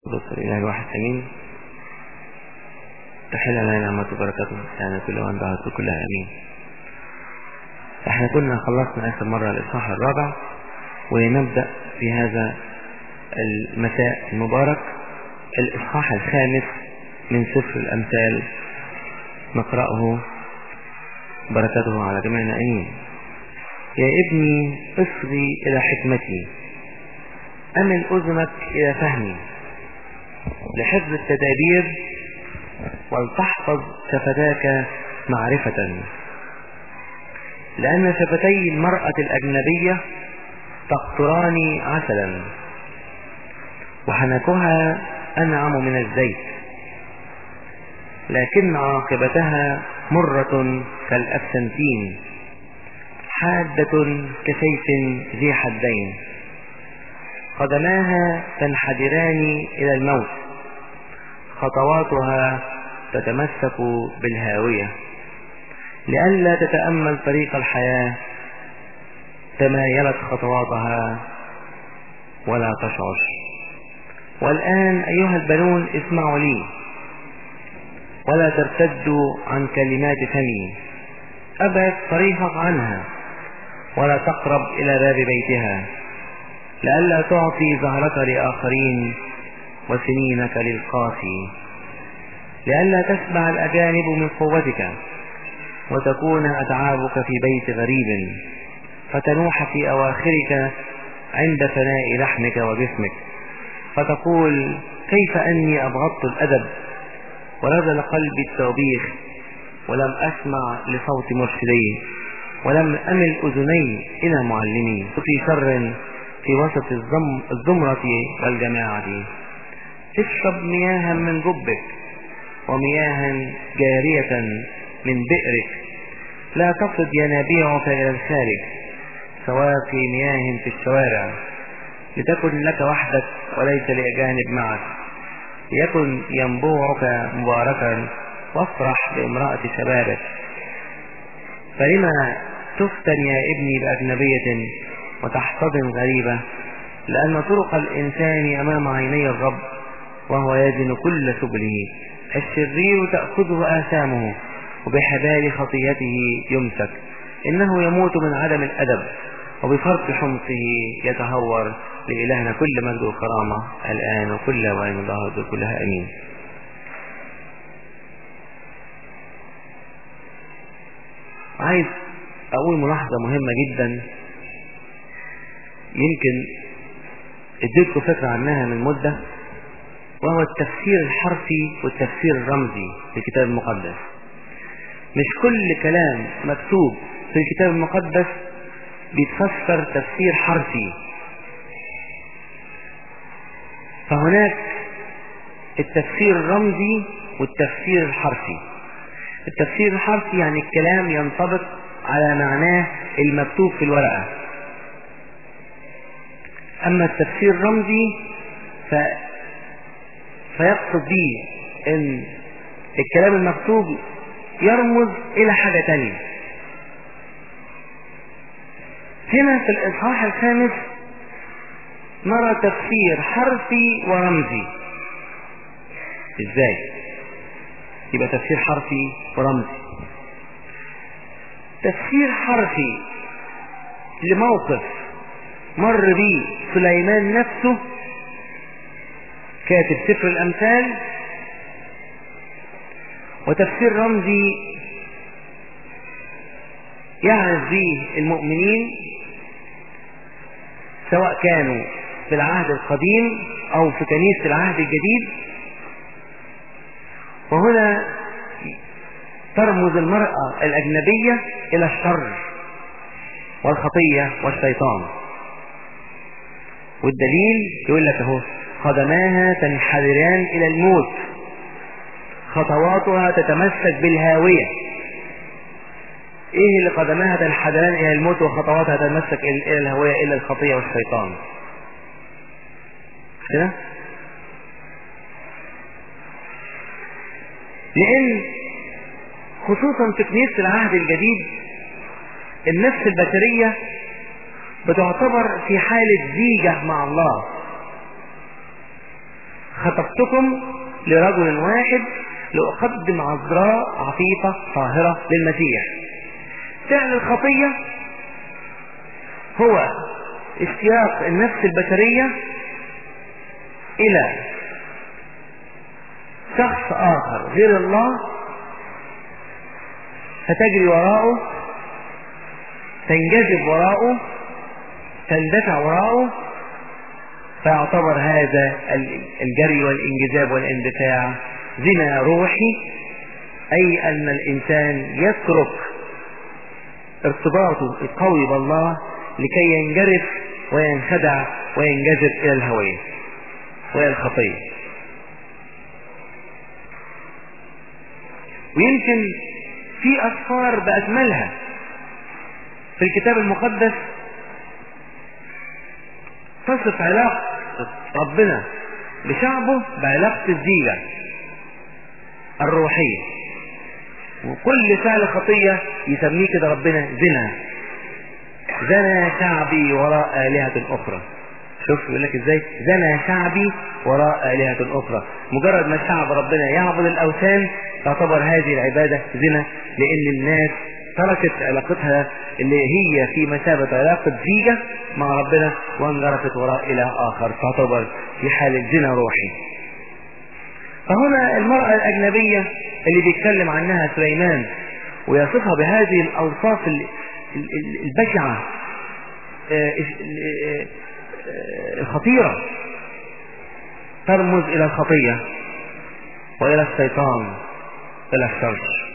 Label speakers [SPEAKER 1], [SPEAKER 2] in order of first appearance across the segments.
[SPEAKER 1] بصر إله الواحد أمين تحل علينا نعمة وبركاته يعني كل وان دعوت كلها أمين احنا كنا خلصنا آخر مرة الإصحاح الرابع ونبدأ في هذا المساء المبارك الإصحاح الخامس من سفر الأمثال نقرأه بركاته على جميعنا أمين يا ابني اصغي إلى حكمتي أمل أذنك إلى فهمي لحفظ التدابير ولتحفظ شفتاك معرفة لأن شفتي المرأة الأجنبية تقطران عسلا وحنكها أنعم من الزيت لكن عاقبتها مرة كالأبسنتين حادة كسيف ذي حدين قدماها تنحدران إلى الموت خطواتها تتمسك بالهاوية لئلا تتأمل طريق الحياة تمايلت خطواتها ولا تشعر والآن أيها البنون اسمعوا لي ولا ترتدوا عن كلمات فمي أبعد طريقك عنها ولا تقرب إلى باب بيتها لئلا تعطي ظهرك لآخرين وسنينك للقاسي لئلا تسمع الأجانب من قوتك وتكون أتعابك في بيت غريب فتنوح في أواخرك عند فناء لحمك وجسمك فتقول كيف أني أبغضت الأدب ونزل قلبي التوبيخ ولم أسمع لصوت مرشدي ولم أمل أذني إلى معلمي في شر في وسط الزم الزمرة والجماعة اشرب مياها من جبك ومياها جارية من بئرك لا تصد ينابيعك إلى الخارج سواقي مياه في الشوارع لتكن لك وحدك وليس لأجانب معك ليكن ينبوعك مباركا وافرح بامرأة شبابك فلما تفتن يا ابني بأجنبية وتحتضن غريبة لأن طرق الإنسان أمام عيني الرب وهو يزن كل سبله الشرير تأخذه آثامه وبحبال خطيته يمسك إنه يموت من عدم الأدب وبفرط حمقه يتهور لإلهنا كل مجد وكرامة الآن وكل وين الله كلها أمين عايز أقول ملاحظة مهمة جدا يمكن اديتكم فكرة عنها من مدة وهو التفسير الحرفي والتفسير الرمزي في الكتاب المقدس مش كل كلام مكتوب في الكتاب المقدس بيتفسر تفسير حرفي فهناك التفسير الرمزي والتفسير الحرفي التفسير الحرفي يعني الكلام ينطبق على معناه المكتوب في الورقة أما التفسير الرمزي ف... فيقصد به ان الكلام المكتوب يرمز الى حاجة تانية هنا في الاصحاح الخامس نرى تفسير حرفي ورمزي ازاي يبقى تفسير حرفي ورمزي تفسير حرفي لموقف مر به سليمان نفسه كاتب سفر الأمثال وتفسير رمزي يعرف به المؤمنين سواء كانوا في العهد القديم أو في كنيسة العهد الجديد وهنا ترمز المرأة الأجنبية إلى الشر والخطية والشيطان والدليل يقول لك اهو قدماها تنحدران إلى الموت خطواتها تتمسك بالهاوية ايه اللي قدماها تنحدران إلى الموت وخطواتها تتمسك إلى الهاوية إلا الخطية والشيطان كده لأن خصوصا في كنيسة العهد الجديد النفس البشرية بتعتبر في حالة زيجة مع الله خطبتكم لرجل واحد لأقدم عذراء عفيفة طاهرة للمسيح فعل الخطية هو اشتياق النفس البشرية إلى شخص آخر غير الله فتجري وراءه تنجذب وراءه تندفع وراءه فيعتبر هذا الجري والانجذاب والاندفاع زنا روحي أي أن الإنسان يترك ارتباطه القوي بالله لكي ينجرف وينخدع وينجذب إلى الهوية وإلى الخطية ويمكن في أسفار بأكملها في الكتاب المقدس تصف علاقة ربنا بشعبه بعلاقة الزيجة الروحية وكل فعل خطية يسميه كده ربنا زنا زنى شعبي وراء آلهة أخرى شوف يقول لك ازاي زنى شعبي وراء آلهة أخرى مجرد ما شعب ربنا يعبد الأوثان تعتبر هذه العبادة زنا لأن الناس تركت علاقتها اللي هي في مثابة علاقة زيجة مع ربنا وانجرفت وراء إله آخر تعتبر في حالة زنا روحي فهنا المرأة الأجنبية اللي بيتكلم عنها سليمان ويصفها بهذه الأوصاف البشعة الخطيرة ترمز إلى الخطية وإلى الشيطان إلى الشر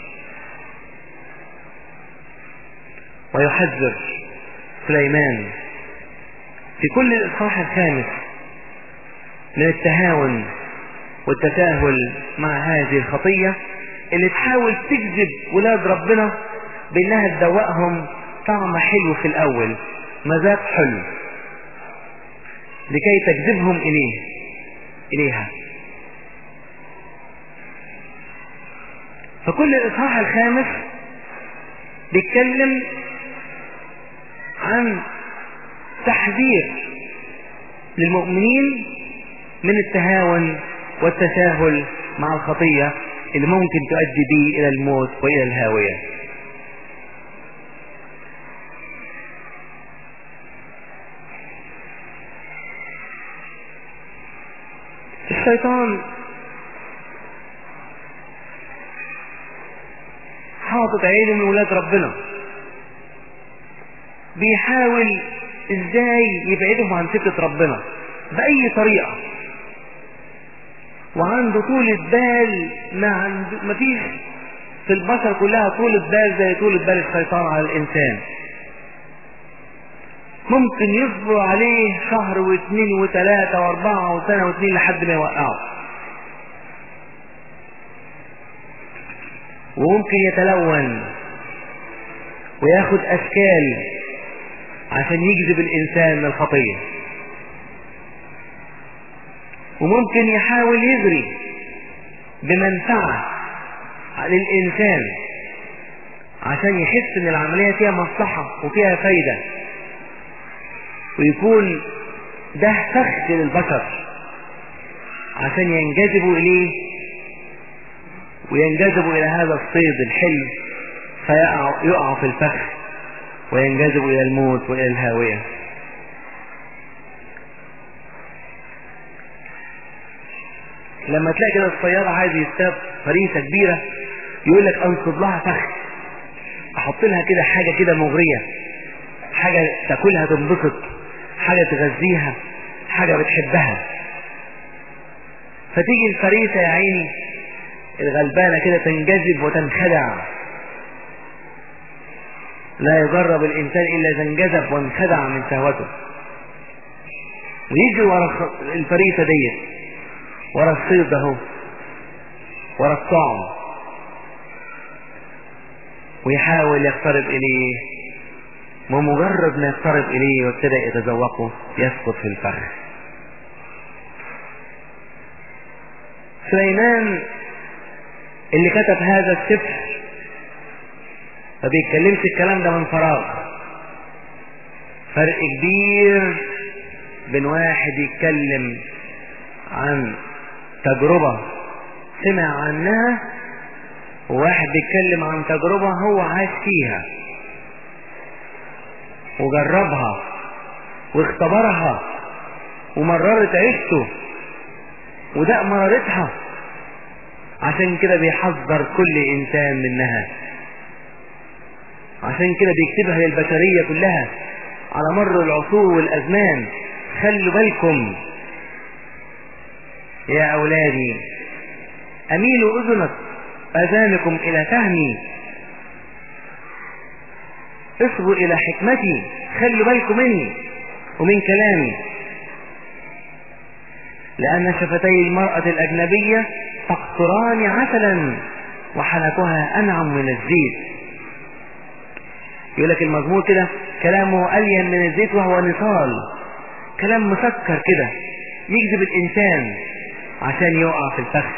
[SPEAKER 1] ويحذر سليمان في كل الإصحاح الخامس من التهاون والتساهل مع هذه الخطية اللي تحاول تجذب ولاد ربنا بانها تدوقهم طعم حلو في الاول مذاق حلو لكي تجذبهم اليه اليها فكل الاصحاح الخامس بيتكلم عن تحذير للمؤمنين من التهاون والتساهل مع الخطية اللي ممكن تؤدي به إلى الموت وإلى الهاوية الشيطان حاطط عينه من ولاد ربنا بيحاول ازاي يبعدهم عن فكرة ربنا بأي طريقة وعنده طولة بال ما عند ما فيش في البشر كلها طولة بال زي طولة بال الشيطان على الإنسان ممكن يصبر عليه شهر واثنين وثلاثة واربعة وسنة واثنين لحد ما يوقعه وممكن يتلون وياخد أشكال عشان يجذب الإنسان للخطية وممكن يحاول يجري بمنفعة للإنسان عشان يحس ان العملية فيها مصلحة وفيها فايدة ويكون ده فخ للبشر عشان ينجذبوا إليه وينجذبوا إلى هذا الصيد الحلو فيقعوا في الفخ وينجذبوا إلى الموت وإلى الهاوية لما تلاقي كده الصياد عايز يصطاد فريسة كبيرة يقول لك انصب لها فخ احط لها كده حاجة كده مغرية حاجة تاكلها تنبسط حاجة تغذيها حاجة بتحبها فتيجي الفريسة يا عيني الغلبانة كده تنجذب وتنخدع لا يجرب الإنسان إلا إذا انجذب وانخدع من شهوته ويجي ورا الفريسة ديت ورا الصيد اهو ورا الطعم ويحاول يقترب إليه ومجرد ما يقترب إليه وابتدى يتذوقه يسقط في الفخ سليمان اللي كتب هذا السفر ما بيتكلمش الكلام ده من فراغ فرق كبير بين واحد يتكلم عن تجربة سمع عنها وواحد بيتكلم عن تجربة هو عاش فيها وجربها واختبرها ومررت عيشته وده مرارتها عشان كده بيحذر كل انسان منها عشان كده بيكتبها للبشرية كلها على مر العصور والازمان خلوا بالكم يا اولادي اميلوا اذنك اذانكم الى فهمي اصغوا الى حكمتي خلوا بالكم مني ومن كلامي لأن شفتي المرأة الأجنبية تقطران عسلا وحنكها أنعم من الزيت يقول لك المزمور كده كلامه ألين من الزيت وهو نصال كلام مسكر كده يجذب الإنسان عشان يقع في الفخ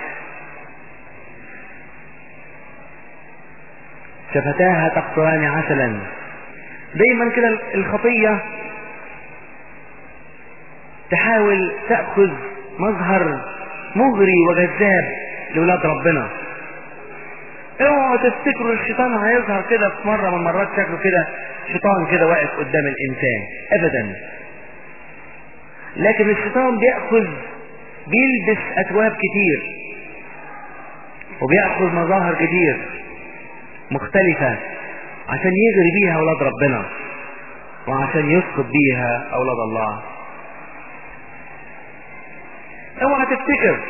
[SPEAKER 1] شفتاها تقطران عسلا دايما كده الخطية تحاول تأخذ مظهر مغري وجذاب لولاد ربنا اوعوا تفتكروا الشيطان هيظهر كده في مرة من المرات شكله كده شيطان كده واقف قدام الانسان ابدا لكن الشيطان بيأخذ بيلبس اثواب كتير وبيأخذ مظاهر كتير مختلفة عشان يغري بيها اولاد ربنا وعشان يسقط بيها اولاد الله اوعى تفتكر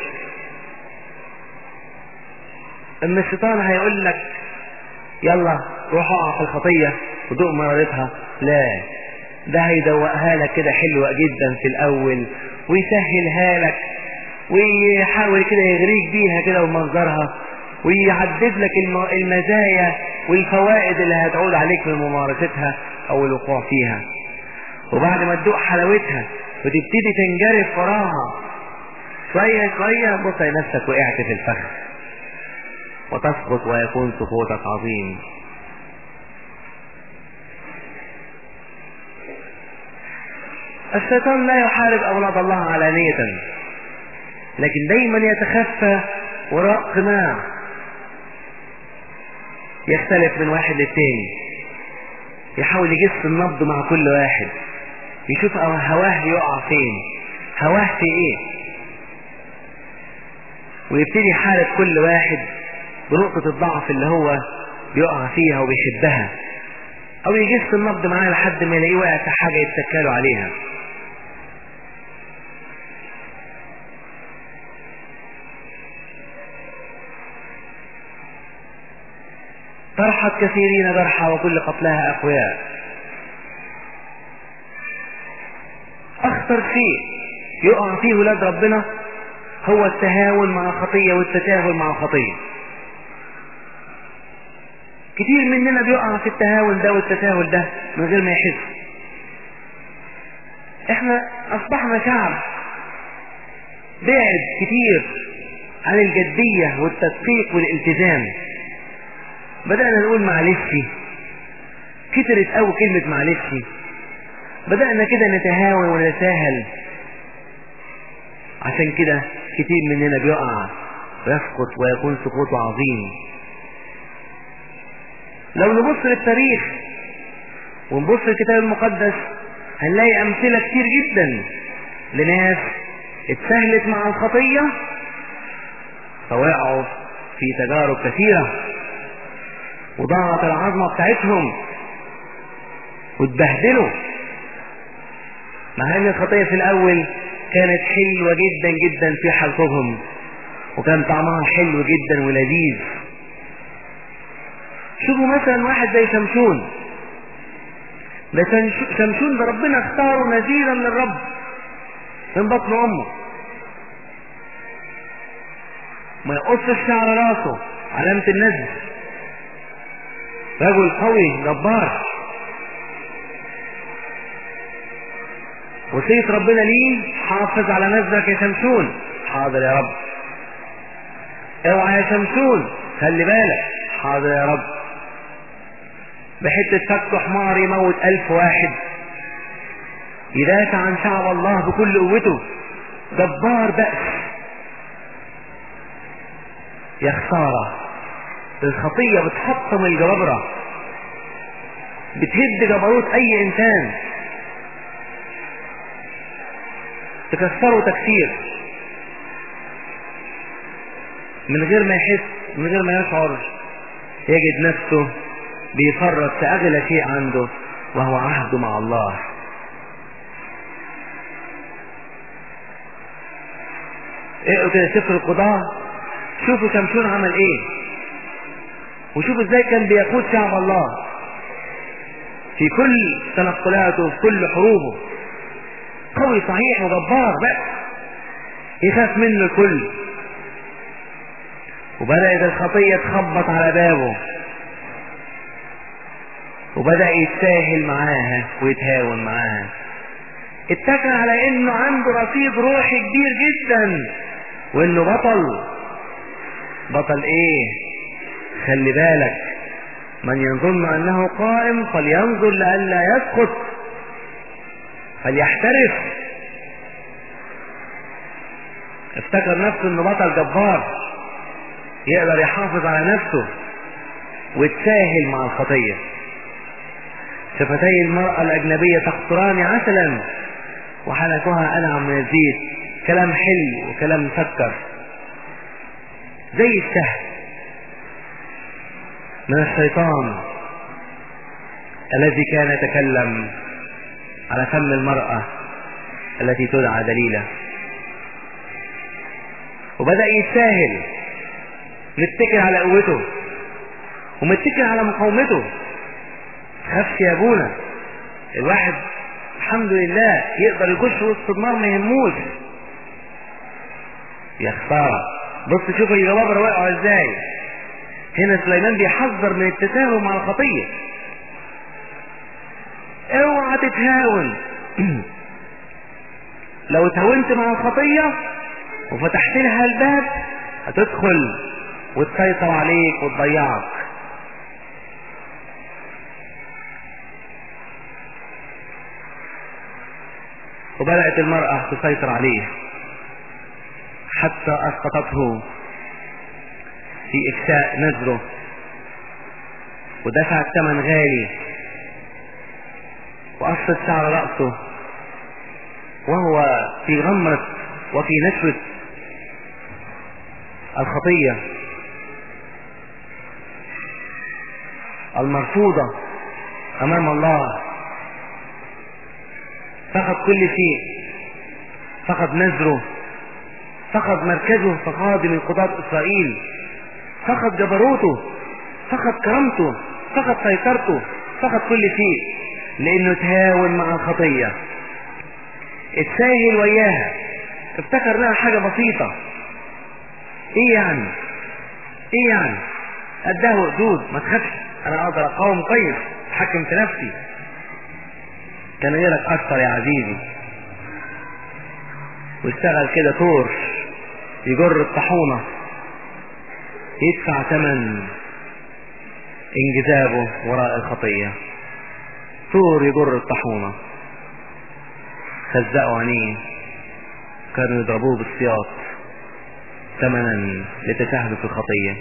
[SPEAKER 1] ان الشيطان هيقول لك يلا روح اقع في الخطية ودوق مرارتها لا ده هيدوقها لك كده حلوة جدا في الاول ويسهلها لك ويحاول كده يغريك بيها كده ومنظرها ويعدد لك المزايا والفوائد اللي هتعود عليك من ممارستها او الوقوع فيها وبعد ما تدوق حلاوتها وتبتدي تنجرف وراها شوية شوية بص نفسك وقعت في الفخ وتسقط ويكون سقوطك عظيم الشيطان لا يحارب أولاد الله علانية لكن دايما يتخفى وراء قناع يختلف من واحد للتاني يحاول يجس النبض مع كل واحد يشوف هواه يقع فين هواه في ايه ويبتدي يحارب كل واحد بنقطة الضعف اللي هو بيقع فيها وبيحبها او يجس النبض معاه لحد ما يلاقيه واقع في حاجة يتكلوا عليها طرحت كثيرين جرحى وكل قتلها أقوياء أخطر شيء يقع فيه ولاد ربنا هو التهاون مع الخطية والتساهل مع الخطية كتير مننا بيقع في التهاون ده والتساهل ده من غير ما يحس احنا اصبحنا شعب بعد كتير عن الجدية والتدقيق والالتزام بدأنا نقول معلش كترت قوي كلمة معلش بدأنا كده نتهاون ونتساهل عشان كده كتير مننا بيقع ويسقط ويكون سقوطه عظيم لو نبص للتاريخ ونبص للكتاب المقدس هنلاقي أمثلة كتير جدا لناس اتسهلت مع الخطية فوقعوا في تجارب كثيرة وضاعت العظمة بتاعتهم واتبهدلوا مع ان الخطية في الاول كانت حلوة جدا جدا في حلقهم وكان طعمها حلو جدا ولذيذ شوفوا مثلا واحد زي شمشون ده شمشون ده ربنا اختاره نذيرا للرب من بطن امه ما يقص الشعر راسه علامة النزل رجل قوي جبار وصية ربنا ليه حافظ على نفسك يا شمشون حاضر يا رب اوعى يا شمشون خلي بالك حاضر يا رب بحتة فك حمار يموت ألف واحد يدافع عن شعب الله بكل قوته جبار بأس يا خسارة الخطية بتحطم الجبابرة بتهد جبروت اي انسان تكسره تكسير من غير ما يحس من غير ما يشعر يجد نفسه بيفرط في اغلى شيء عنده وهو عهده مع الله اقروا كده سفر القضاء شوفوا شمشون عمل ايه وشوفوا ازاي كان بيقود شعب الله في كل تنقلاته وفي كل حروبه قوي صحيح وجبار بقى يخاف منه الكل وبدأت الخطية تخبط على بابه وبدأ يتساهل معاها ويتهاون معاها اتكل على انه عنده رصيد روحي كبير جدا وانه بطل بطل ايه خلي بالك من يظن انه قائم فلينظر لئلا يسقط فليحترف افتكر نفسه انه بطل جبار يقدر يحافظ على نفسه ويتساهل مع الخطية شفتي المرأة الأجنبية تقطران عسلا وحلقها أنعم من الزيت كلام حلو وكلام مسكر زي السهل من الشيطان الذي كان يتكلم على فم المرأة التي تدعى دليلة وبدأ يتساهل متكل على قوته ومتكل على مقاومته خفش يا ابونا الواحد الحمد لله يقدر يخش وسط النار ما يهموش يا خسارة بص شوف الجبابرة وقعوا ازاي هنا سليمان بيحذر من التساهل مع الخطية اوعى تتهاون لو تهاونت مع الخطية وفتحت لها الباب هتدخل وتسيطر عليك وتضيعك وبدأت المرأة تسيطر عليه حتى أسقطته في إفساء نذره ودفعت ثمن غالي وقصت شعر رأسه وهو في غمرة وفي نشوة الخطية المرفوضة أمام الله فقد كل شيء فقد نذره فقد مركزه فقاد من قضاة إسرائيل فقد جبروته فقد كرامته فقد سيطرته فقد كل شيء لأنه تهاون مع الخطية اتساهل وياها افتكر لها حاجة بسيطة ايه يعني ايه يعني قدها حدود ما تخافش انا اقدر اقاوم كويس اتحكم في نفسي كان غيرك اكثر يا عزيزي واشتغل كده طور يجر الطاحونه يدفع ثمن انجذابه وراء الخطيه طور يجر الطاحونه خزقوا عينيه كانوا يضربوه بالسياط ثمنا لتساهله في الخطيه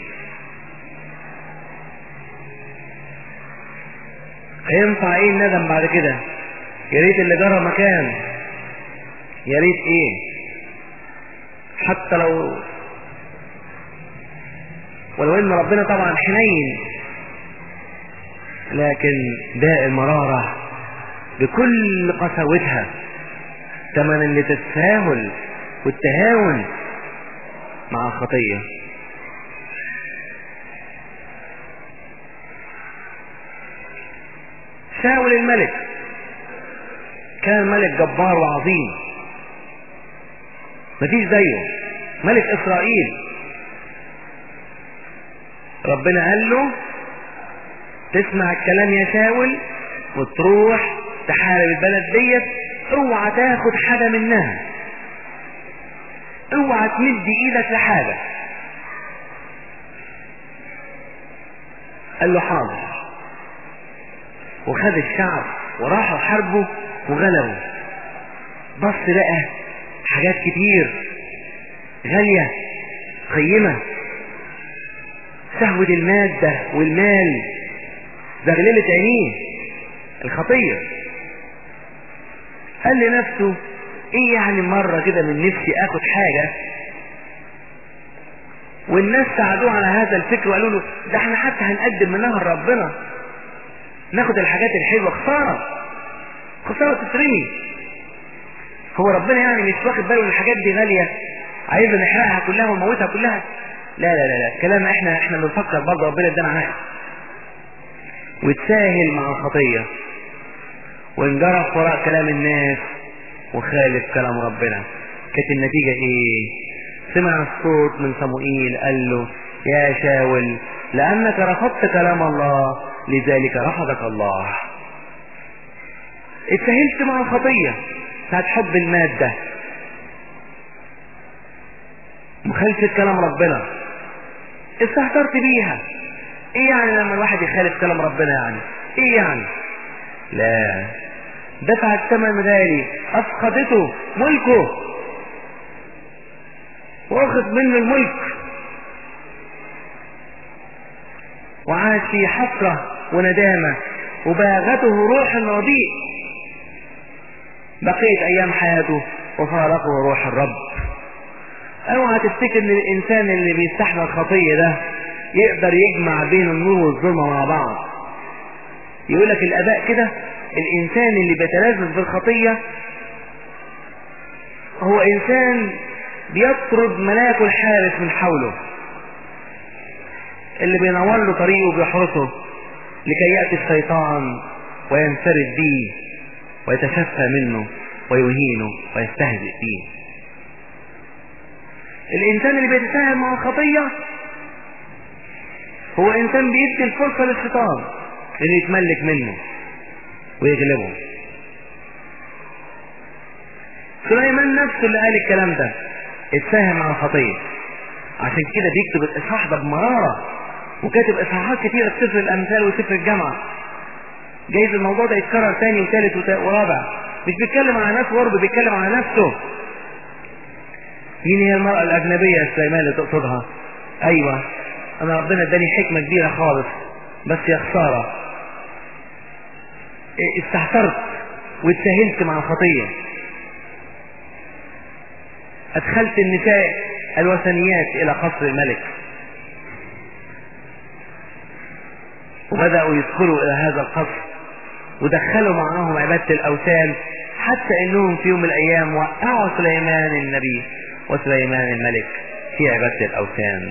[SPEAKER 1] هينفع ايه الندم بعد كده يا ريت اللي جرى مكان يا ريت ايه حتى لو ولو ان ربنا طبعا حنين لكن داء المرارة بكل قساوتها ثمنا للتساهل والتهاون مع الخطيه شاول الملك كان ملك جبار وعظيم مفيش زيه ملك اسرائيل ربنا قال له تسمع الكلام يا شاول وتروح تحارب البلد ديت اوعى تاخد حاجه منها اوعى تمد ايدك لحاجه قال له حاضر وخد الشعب وراحوا حاربوا وغلبوا بص لقى حاجات كتير غالية قيمة شهوة المادة والمال زغللة عينيه الخطية قال لنفسه ايه يعني مرة كده من نفسي اخد حاجة والناس ساعدوه على هذا الفكر وقالوا له ده احنا حتى هنقدم منها لربنا ناخد الحاجات الحلوة خسارة خسارة تترمي هو ربنا يعني مش واخد باله ان الحاجات دي غالية عايزة نحرقها كلها ونموتها كلها لا لا لا لا كلام احنا احنا بنفكر برضه ربنا ادانا عقل وتساهل مع الخطية وانجرف وراء كلام الناس وخالف كلام ربنا كانت النتيجة ايه سمع الصوت من صموئيل قال له يا شاول لأنك رفضت كلام الله لذلك رفضك الله اتسهلت مع الخطية بتاعت حب المادة مخالفة كلام ربنا استهترت بيها ايه يعني لما الواحد يخالف كلام ربنا يعني ايه يعني لا دفع الثمن غالي افقدته ملكه واخذ منه الملك وعاش في حسرة وندامة وباغته روح رديء بقيت ايام حياته وفارقه روح الرب اوعى تفتكر ان الانسان اللي بيستحمل الخطية ده يقدر يجمع بين النور والظلمة مع بعض يقول لك الاباء كده الانسان اللي بيتلذذ بالخطية هو انسان بيطرد ملاك الحارس من حوله اللي بينور له طريقه وبيحرسه لكي يأتي الشيطان وينفرد به ويتشفى منه ويهينه ويستهزئ به الإنسان اللي بيتساهل مع الخطية هو إنسان بيدي الفرصة للشيطان إنه يتملك منه ويغلبه سليمان نفسه اللي قال الكلام ده اتساهم مع الخطية عشان كده بيكتب الإصحاح ده بمرارة وكاتب إصحاحات كتيرة في سفر الأمثال وسفر الجامعة جايز الموضوع ده يتكرر تاني وثالث ورابع مش بيتكلم على ناس غرب بيتكلم على نفسه مين هي المرأة الأجنبية يا سليمان اللي تقصدها أيوة أنا ربنا اداني حكمة كبيرة خالص بس يا خسارة استهترت واتسهلت مع الخطية أدخلت النساء الوثنيات إلى قصر الملك وبدأوا يدخلوا إلى هذا القصر ودخلوا معهم عبادة الأوثان حتى إنهم في يوم من الأيام وقعوا سليمان النبي وسليمان الملك في عبادة الأوثان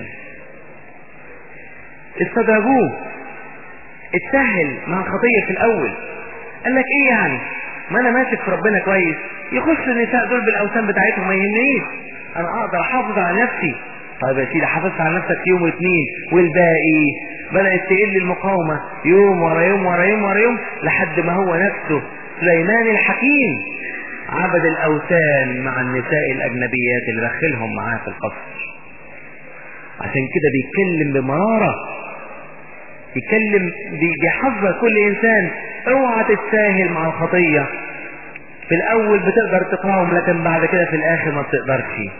[SPEAKER 1] استدرجوه اتسهل مع خطية في الأول قال لك إيه يعني ما أنا ماسك في ربنا كويس يخش النساء دول بالأوثان بتاعتهم ما يهمنيش أنا أقدر أحافظ على نفسي طيب يا سيدي حافظت على نفسك يوم واثنين والباقي بدأت تقل المقاومة يوم ورا يوم ورا يوم ورا يوم لحد ما هو نفسه سليمان الحكيم عبد الأوثان مع النساء الأجنبيات اللي دخلهم معاه في القصر عشان كده بيتكلم بمرارة يتكلم بيحذر كل إنسان اوعى تتساهل مع الخطية في الأول بتقدر تقاوم لكن بعد كده في الآخر ما بتقدرش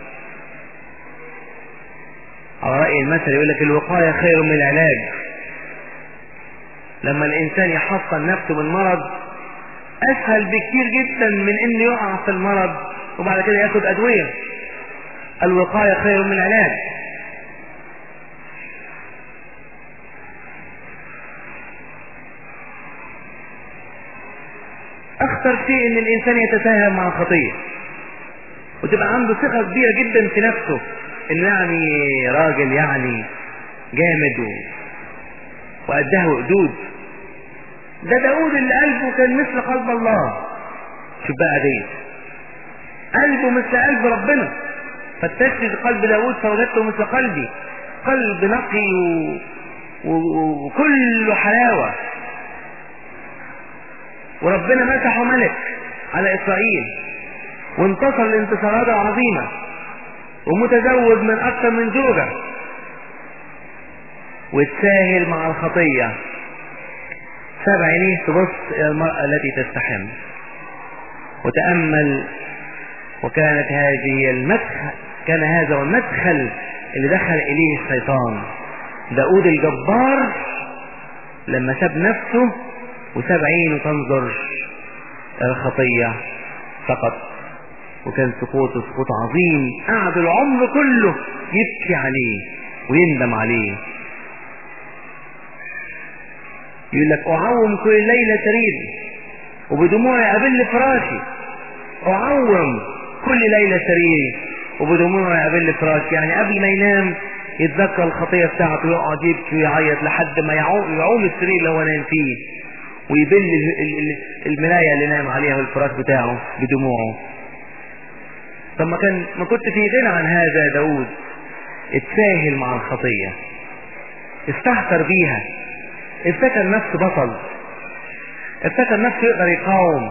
[SPEAKER 1] على رأي المثل يقول لك الوقاية خير من العلاج لما الإنسان يحصن نفسه من مرض أسهل بكتير جدا من إنه يقع في المرض وبعد كده ياخد أدوية الوقاية خير من العلاج أخطر شيء إن الإنسان يتساهل مع الخطية وتبقى عنده ثقة كبيرة جدا في نفسه إنه يعني راجل يعني جامد و... وقدها وقدود ده داود اللي قلبه كان مثل قلب الله شوف بقى دي قلبه مثل قلب ربنا فتشت قلب داود فوجدته مثل قلبي قلب نقي و... و... وكله حلاوة وربنا مسحه ملك على إسرائيل وانتصر الانتصارات العظيمة ومتزوج من أكثر من زوجة وتساهل مع الخطية سبع عينيه تبص إلى المرأة التي تستحم وتأمل وكانت هذه المدخل كان هذا هو المدخل اللي دخل إليه الشيطان داود الجبار لما ساب نفسه وساب عينه تنظر الخطية سقط وكان سقوطه سقوط عظيم قعد العمر كله يبكي عليه ويندم عليه يقول لك أعوم كل ليلة سريري وبدموعي أبل فراشي أعوم كل ليلة سريري وبدموعي أبل فراشي يعني قبل ما ينام يتذكر الخطية بتاعته يقعد يبكي ويعيط لحد ما يعوم, يعوم السرير اللي هو نايم فيه ويبل الملاية اللي نام عليها والفراش بتاعه بدموعه طب ما كان ما كنت في غنى عن هذا يا داود اتساهل مع الخطية استهتر بيها افتكر نفسه بطل افتكر نفسه يقدر يقاوم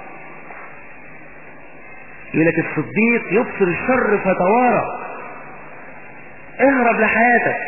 [SPEAKER 1] يقول لك الصديق يبصر الشر فتوارى اهرب لحياتك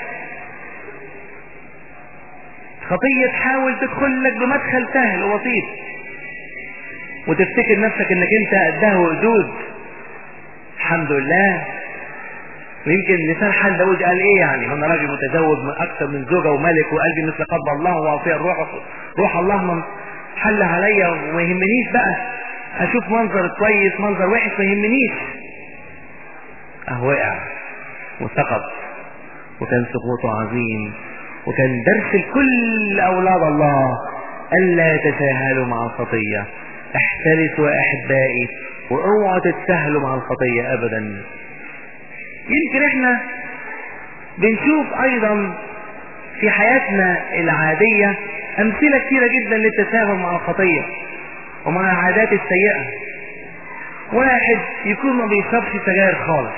[SPEAKER 1] خطية تحاول تدخل لك بمدخل سهل وبسيط وتفتكر نفسك انك انت قدها وقدود الحمد لله ويمكن لسان حال داود قال ايه يعني انا راجل متزوج من اكثر من زوجة وملك وقلبي مثل قلب الله واعطيه الروح روح الله من حل عليا وما يهمنيش بقى اشوف منظر كويس منظر وحش ما يهمنيش اه وقع وسقط وكان سقوطه عظيم وكان درس لكل اولاد الله الا يتساهلوا مع الخطيه احترسوا يا احبائي واوعوا تتساهلوا مع الخطيه ابدا يمكن احنا بنشوف ايضا في حياتنا العادية امثلة كثيرة جدا للتساهل مع الخطية ومع العادات السيئة واحد يكون ما بيشربش سجاير خالص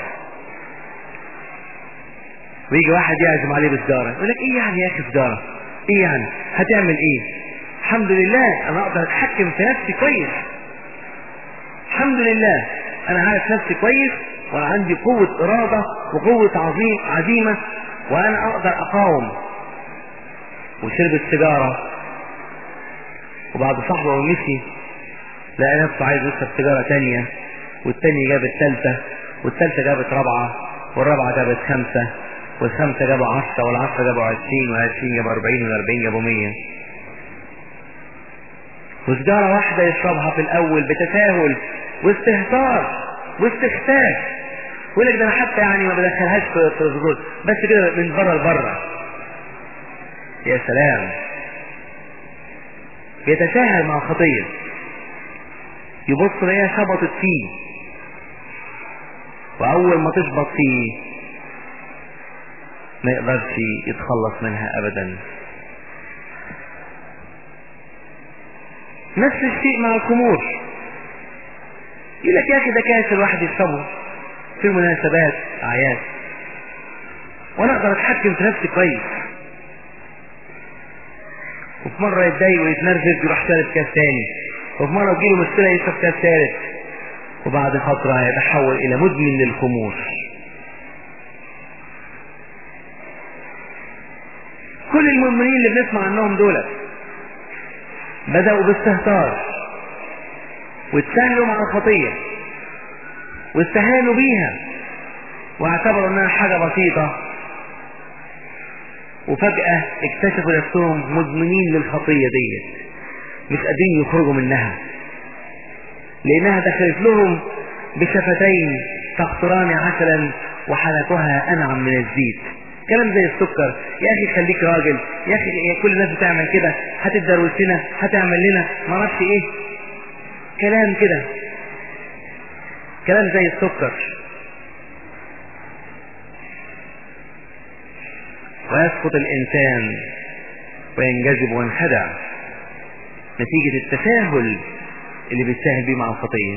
[SPEAKER 1] ويجي واحد يعزم عليه بسجارة يقول لك ايه يعني يا اخي سجارة ايه يعني هتعمل ايه الحمد لله انا اقدر اتحكم في نفسي كويس الحمد لله انا عارف نفسي كويس وانا عندي قوة ارادة وقوة عظيم عزيمة وانا اقدر اقاوم وشرب السيجارة وبعد صاحبه ومشي لقى نفسه عايز يشرب سيجارة تانية والتانية جابت تالتة والتالتة جابت رابعة والرابعة جابت خمسة والخمسة جابوا عشرة والعشرة جابوا عشرين والعشرين جابوا أربعين والأربعين جابوا مية وسجارة واحدة يشربها في الأول بتساهل واستهتار واستخفاف يقول لك ده انا حتى يعني ما بدخلهاش في الزجاج بس كده من بره لبره يا سلام يتساهل مع الخطيه يبص ليها شبطت فيه واول ما تشبط فيه ما يقدرش يتخلص منها ابدا نفس الشيء مع الخمور يقول لك يا اخي ده كاس الواحد يشربه في مناسبات اعياد وانا اقدر اتحكم في نفسي كويس وفي مرة يتضايق ويتنرفز يروح شارب كاس تاني وفي مرة تجيله مشكلة يشرب كاس ثالث وبعد فترة هيتحول إلى مدمن للخمور كل المؤمنين اللي بنسمع عنهم دول بدأوا باستهتار واتساهلوا مع الخطية واستهانوا بيها واعتبروا انها حاجة بسيطة وفجأة اكتشفوا نفسهم مدمنين للخطية ديت مش قادرين يخرجوا منها لانها دخلت لهم بشفتين تقطران عسلا وحلقها انعم من الزيت كلام زي السكر يا اخي خليك راجل يا اخي كل الناس بتعمل كده هتدروس لنا هتعمل لنا ما اعرفش ايه كلام كده كلام زي السكر ويسقط الإنسان وينجذب وينخدع نتيجة التساهل اللي بيتساهل بيه مع الخطية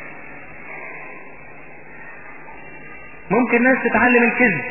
[SPEAKER 1] ممكن ناس تتعلم الكذب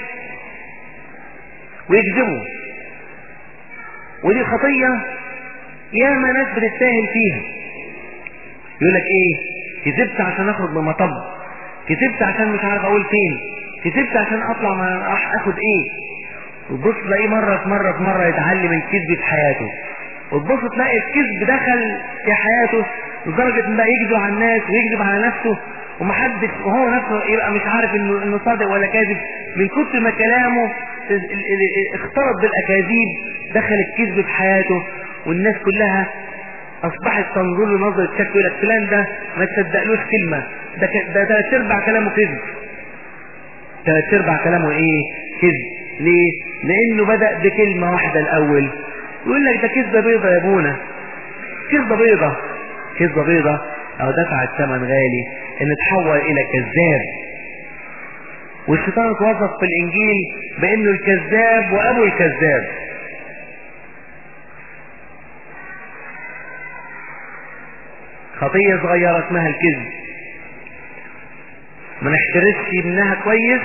[SPEAKER 1] ويكذبوا ودي خطية ياما ناس بتتساهل فيها يقول لك ايه كذبت عشان اخرج من مطب كذبت عشان مش عارف اقول فين كذبت عشان اطلع ما راح اخد ايه وتبص تلاقيه مرة في مرة في مرة يتعلم الكذب في حياته وتبص تلاقي الكذب دخل في حياته لدرجة ان بقى يكذب على الناس ويكذب على نفسه ومحدش وهو نفسه يبقى مش عارف انه انه صادق ولا كاذب من كتر ما كلامه ال- ال- اختلط بالاكاذيب دخل الكذب في حياته والناس كلها اصبحت تنظر له نظره شك يقول لك فلان ده ما تصدقلوش كلمه ده ك- ده ثلاث ارباع كلامه كذب ثلاث ارباع كلامه ايه كذب ليه لانه بدا بكلمه واحده الاول يقول لك ده كذبه بيضه يا ابونا كذبه بيضه كذبه بيضه او دفع الثمن غالي ان تحول الى كذاب والشيطان اتوظف في الانجيل بانه الكذاب وابو الكذاب خطية صغيرة اسمها الكذب ما نحترسش منها كويس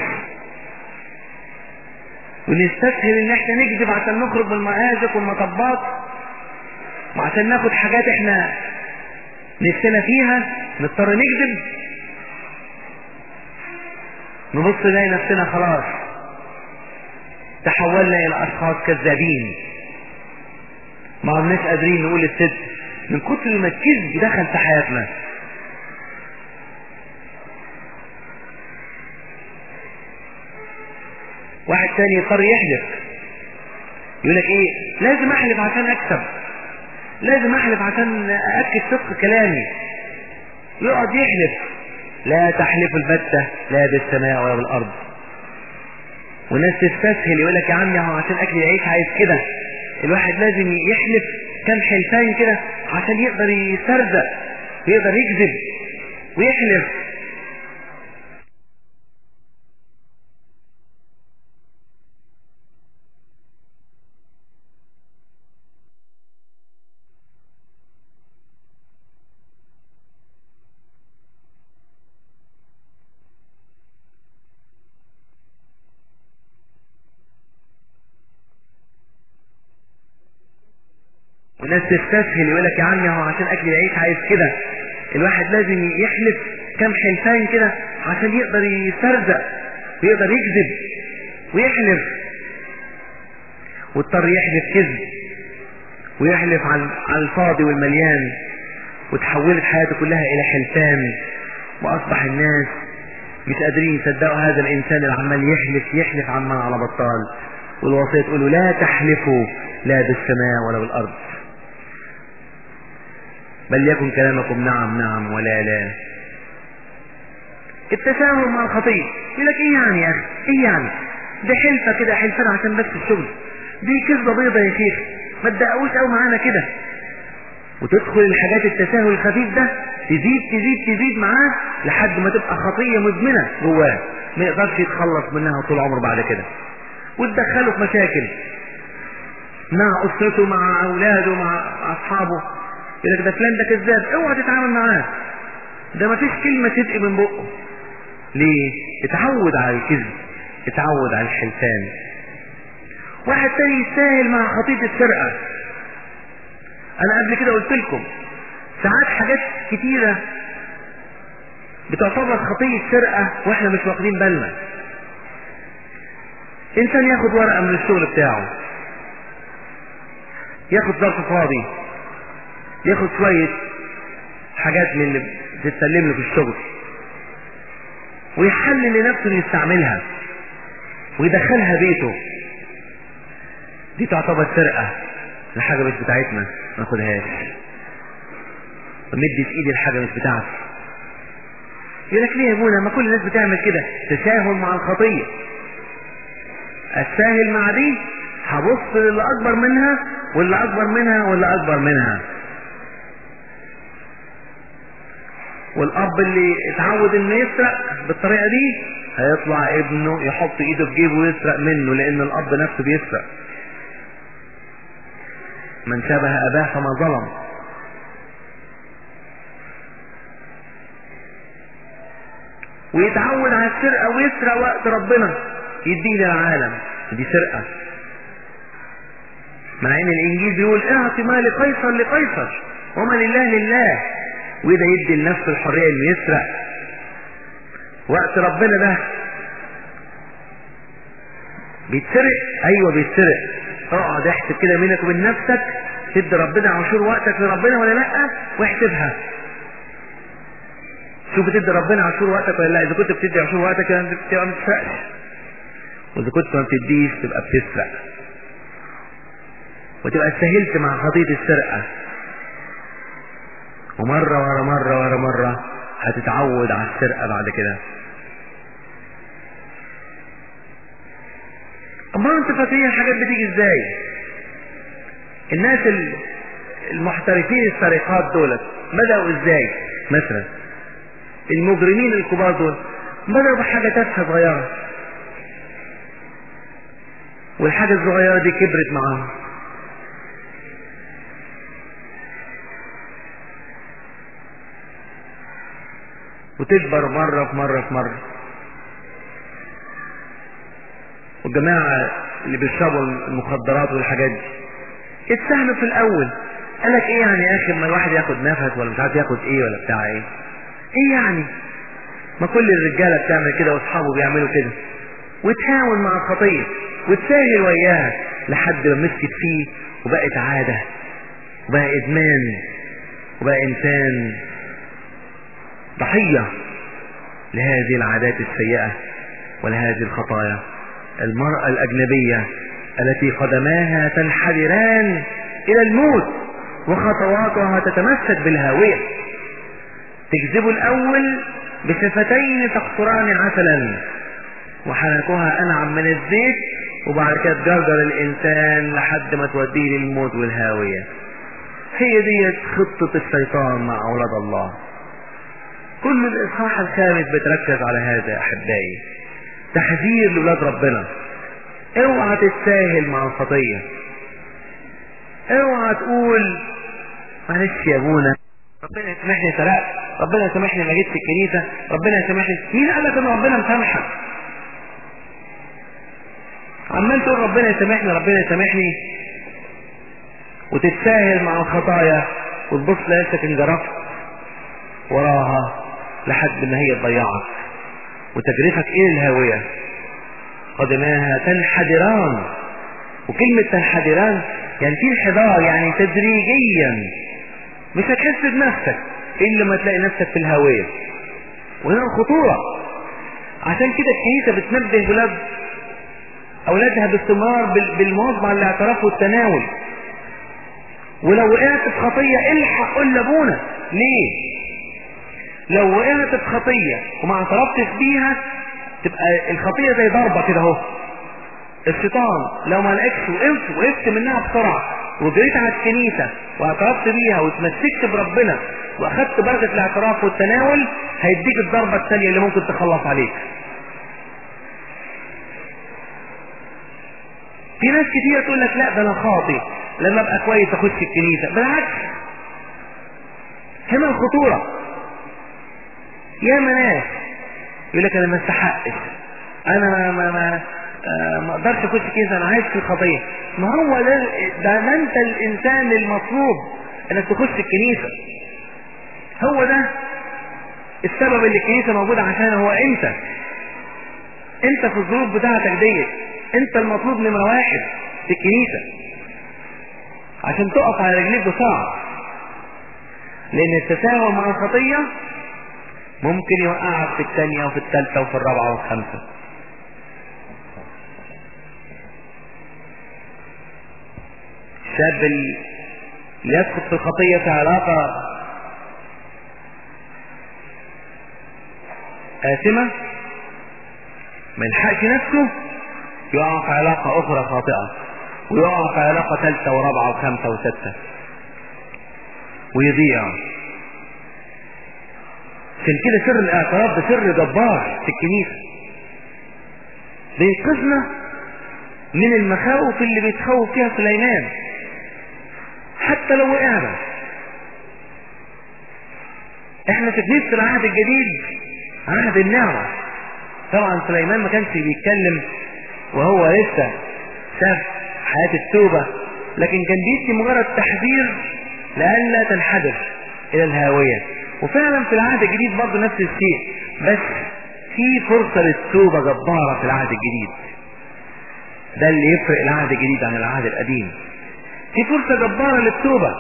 [SPEAKER 1] ونستسهل ان احنا نكذب عشان نخرج من المآزق والمطبات وعشان ناخد حاجات احنا نفسنا فيها نضطر نكذب نبص نلاقي نفسنا خلاص تحولنا الى اشخاص كذابين ما عمناش قادرين نقول الصدق من كتر ما الكذب دخل في حياتنا واحد تاني يضطر يحلف يقول لك ايه لازم احلف عشان اكسب لازم احلف عشان ااكد صدق كلامي يقعد يحلف لا تحلف البتة لا بالسماء ولا بالارض والناس تستسهل يقول لك يا عمي هو عشان اكل العيش عايز كده الواحد لازم يحلف كام حلفان كده عشان يقدر يسترزق ويقدر يكذب ويحلف والناس تستسهل يقول لك يا عمي هو عشان اكل العيش عايز كده الواحد لازم يحلف كام حلفان كده عشان يقدر يسترزق ويقدر يكذب ويحلف واضطر يحلف كذب ويحلف على على الفاضي والمليان وتحولت حياته كلها الى حلفان واصبح الناس مش قادرين يصدقوا هذا الانسان اللي عمال يحلف يحلف عمال على بطال والوصيه تقول له لا تحلفوا لا بالسماء ولا بالارض بل يكن كلامكم نعم نعم ولا لا التساهل مع الخطية يقول لك ايه يعني يا اخي ايه يعني ده حلفة كده حلفان عشان بس الشغل دي كذبة بيضة يا شيخ ما تدققوش قوي معانا كده وتدخل الحاجات التساهل الخفيف ده تزيد تزيد تزيد معاه لحد ما تبقى خطية مدمنة جواه ما يقدرش يتخلص منها طول عمره بعد كده وتدخله في مشاكل مع اسرته مع اولاده مع اصحابه يقول لك ده فلان ده كذاب اوعى تتعامل معاه ده ما فيش كلمة صدق من بقه ليه؟ اتعود على الكذب اتعود على الحلفان واحد تاني يستاهل مع خطية السرقة انا قبل كده قلت لكم ساعات حاجات كتيرة بتعتبر خطية سرقة واحنا مش واخدين بالنا انسان ياخد ورقة من الشغل بتاعه ياخد ظرف فاضي ياخد شوية حاجات من اللي بتتسلم له في الشغل ويحلل لنفسه انه يستعملها ويدخلها بيته دي تعتبر سرقة الحاجة مش بتاعتنا ما ناخدهاش ومدي في ايدي الحاجة مش بتاعتي يقول لك ليه يا ابونا ما كل الناس بتعمل كده تساهل مع الخطية الساهل مع دي هبص للي اكبر منها واللي اكبر منها واللي اكبر منها والاب اللي اتعود انه يسرق بالطريقه دي هيطلع ابنه يحط ايده في جيبه ويسرق منه لان الاب نفسه بيسرق من شبه اباه فما ظلم ويتعود على السرقه ويسرق وقت ربنا يديه للعالم دي سرقه مع ان الانجيل بيقول اعطي ما لقيصر لقيصر وما لله لله وده يدي لنفسه الحريه انه يسرق وقت ربنا ده بيتسرق ايوه بيتسرق اقعد احسب كده بينك وبين نفسك تدي ربنا عشور وقتك لربنا ولا لا واحسبها شوف بتدي ربنا عشور وقتك ولا لا اذا كنت بتدي عشور وقتك يبقى ما تسرقش واذا كنت ما بتديش تبقى بتسرق وتبقى سهلت مع خطية السرقة ومرة ورا مرة ورا مرة هتتعود على السرقة بعد كده أما أنت فاكرين الحاجات بتيجي إزاي؟ الناس المحترفين السرقات دولت بدأوا إزاي؟ مثلا المجرمين الكبار دول بدأوا بحاجة تافهة صغيرة والحاجة الصغيرة دي كبرت معاهم وتكبر مرة في مرة في مرة والجماعة اللي بيشربوا المخدرات والحاجات دي اتسهلوا في الأول قال لك ايه يعني يا اخي اما الواحد ياخد نفس ولا مش عارف ياخد ايه ولا بتاع ايه ايه يعني ما كل الرجالة بتعمل كده واصحابه بيعملوا كده وتهاون مع الخطية وتساهل وياها لحد ما مسكت فيه وبقت عادة وبقى ادمان وبقى انسان ضحية لهذه العادات السيئة ولهذه الخطايا المرأة الأجنبية التي قدماها تنحدران إلى الموت وخطواتها تتمسك بالهاوية تجذب الأول بشفتين تقطران عسلا وحنكها أنعم من الزيت وبعد كده تجرجر الإنسان لحد ما توديه للموت والهاوية هي دي خطة الشيطان مع أولاد الله كل الإصحاح الخامس بتركز على هذا أحبائي تحذير لولاد ربنا اوعى تتساهل مع الخطية اوعى تقول معلش يا ابونا ربنا يسامحني سرقت ربنا يسامحني ما جيت في الكنيسة ربنا يسامحني مين قال لك ان ربنا مسامحك عمال تقول ربنا يسامحني ربنا يسامحني وتتساهل مع الخطايا وتبص لنفسك انجرفت وراها لحد ما هي تضيعك وتجرفك الى الهاوية قدماها تنحدران وكلمة تنحدران يعني في انحدار يعني تدريجيا مش هتحس بنفسك الا ما تلاقي نفسك في الهاوية وهنا الخطورة عشان كده الكنيسة بتنبه ولاد اولادها باستمرار بالمواظبة على الاعتراف والتناول ولو وقعت في خطية الحق قول لابونا ليه لو وقعت في خطية وما اعترفتش بيها تبقى الخطية زي ضربة كده اهو الشيطان لو ما لقيتش وقفت وقفت منها بسرعة وجريت على الكنيسة واعترفت بيها وتمسكت بربنا واخدت بركة الاعتراف والتناول هيديك الضربة الثانية اللي ممكن تخلص عليك في ناس كتير تقول لك لا ده انا خاطي لما ابقى كويس اخش الكنيسة بالعكس هنا الخطورة يا ناس يقول لك انا ما استحقش انا ما ما ما, آه ما اقدرش اخش الكنيسة انا عايز في الخطية ما هو ده ده ما انت الانسان المطلوب انك تخش الكنيسة هو ده السبب اللي الكنيسة موجودة عشانه هو انت انت في الظروف بتاعتك ديت انت المطلوب نمرة واحد في الكنيسة عشان تقف على رجليك بسرعة لان التساهل مع الخطية ممكن يوقعك في الثانية وفي الثالثة وفي الرابعة والخامسة الشاب اللي يسقط في الخطية في علاقة آثمة ما يلحقش نفسه يقع في علاقة أخرى خاطئة ويقع في علاقة ثالثة ورابعة وخامسة وستة ويضيع عشان كده سر الاعتراف ده سر جبار في الكنيسة بينقذنا من المخاوف اللي بيتخوف فيها سليمان حتى لو وقعنا احنا في كنيسة العهد الجديد عهد النعمة طبعا سليمان ما كانش بيتكلم وهو لسه شاف حياة التوبة لكن كان بيدي مجرد تحذير لئلا تنحدر الى الهاوية وفعلا في العهد الجديد برضه نفس الشيء بس في فرصة للتوبة جبارة في العهد الجديد ده اللي يفرق العهد الجديد عن العهد القديم في فرصة جبارة للتوبة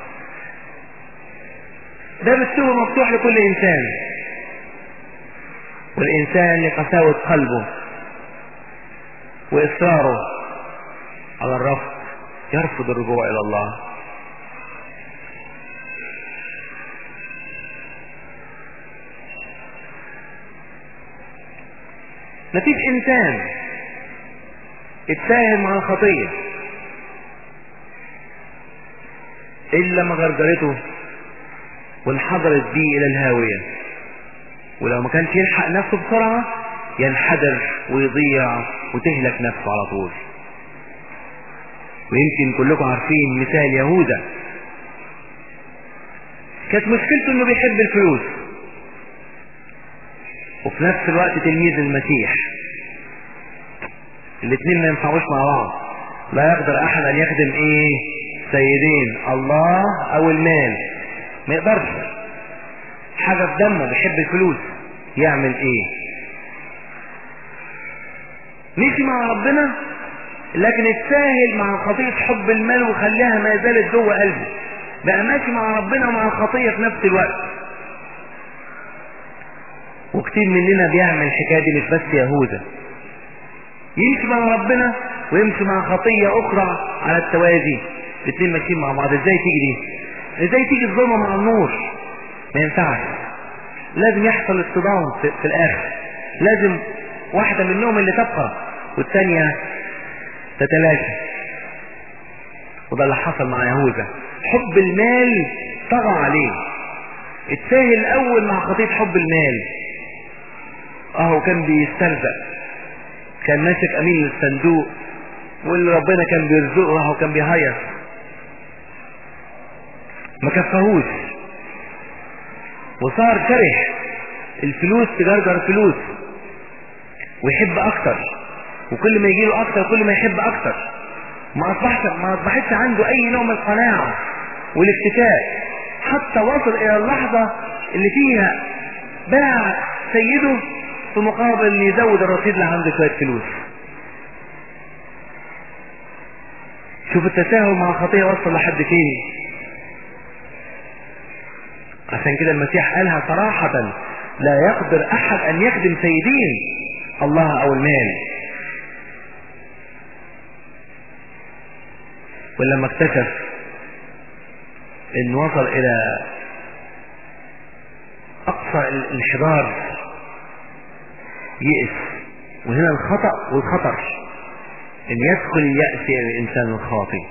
[SPEAKER 1] باب التوبة مفتوح لكل إنسان والإنسان لقساوة قلبه واصراره على الرفض يرفض الرجوع الى الله مفيش انسان اتفاهم مع الخطية الا ما غرجرته وانحدرت بيه الى الهاوية ولو ما كانش يلحق نفسه بسرعة ينحدر ويضيع وتهلك نفسه على طول ويمكن كلكم عارفين مثال يهوذا كانت مشكلته انه بيحب الفلوس وفي نفس الوقت تلميذ المسيح الاثنين ما ينفعوش مع بعض لا يقدر احد ان يخدم ايه سيدين الله او المال ما يقدرش حاجة في دمه بيحب الفلوس يعمل ايه مشي مع ربنا لكن اتساهل مع خطية حب المال وخلاها ما زالت جوه قلبه بقى ماشي مع ربنا ومع الخطية في نفس الوقت وكتير مننا بيعمل الحكاية دي مش بس يهوذا يمشي مع ربنا ويمشي مع خطية أخرى على التوازي الاثنين ماشيين مع بعض ازاي تيجي دي ازاي تيجي الظلمة مع النور ما ينفعش لازم يحصل اصطدام في, في الآخر لازم واحدة منهم اللي تبقى والثانية تتلاشى وده اللي حصل مع يهوذا حب المال طغى عليه اتساهل الاول مع خطية حب المال اهو كان بيسترزق كان ماسك امين للصندوق واللي ربنا كان بيرزقه اهو كان بيهيص ما كفاهوش وصار كره الفلوس تجرجر فلوس ويحب اكتر وكل ما يجي له اكتر كل ما يحب اكتر ما اصبحش ما اصبحتش عنده اي نوع من القناعه والاكتفاء حتى وصل الى اللحظه اللي فيها باع سيده في مقابل ان يزود الرصيد اللي عنده شويه فلوس شوف التساهل مع الخطيه وصل لحد فين عشان كده المسيح قالها صراحة لا يقدر احد ان يخدم سيدين الله او المال ولما اكتشف ان وصل الى اقصى الانحدار يئس وهنا الخطأ والخطر ان يدخل اليأس الى الانسان الخاطئ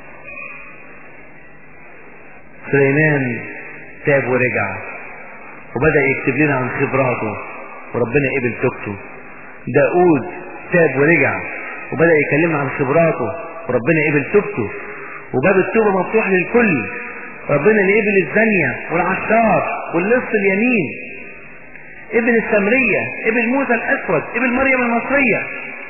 [SPEAKER 1] سليمان تاب ورجع وبدأ يكتب لنا عن خبراته وربنا قبل توبته داود تاب ورجع وبدأ يكلمنا عن خبراته وربنا قبل توبته وباب التوبة مفتوح للكل ربنا اللي قبل الزانية والعشار واللص اليمين ابن السمرية ابن موسى الأسود ابن مريم المصرية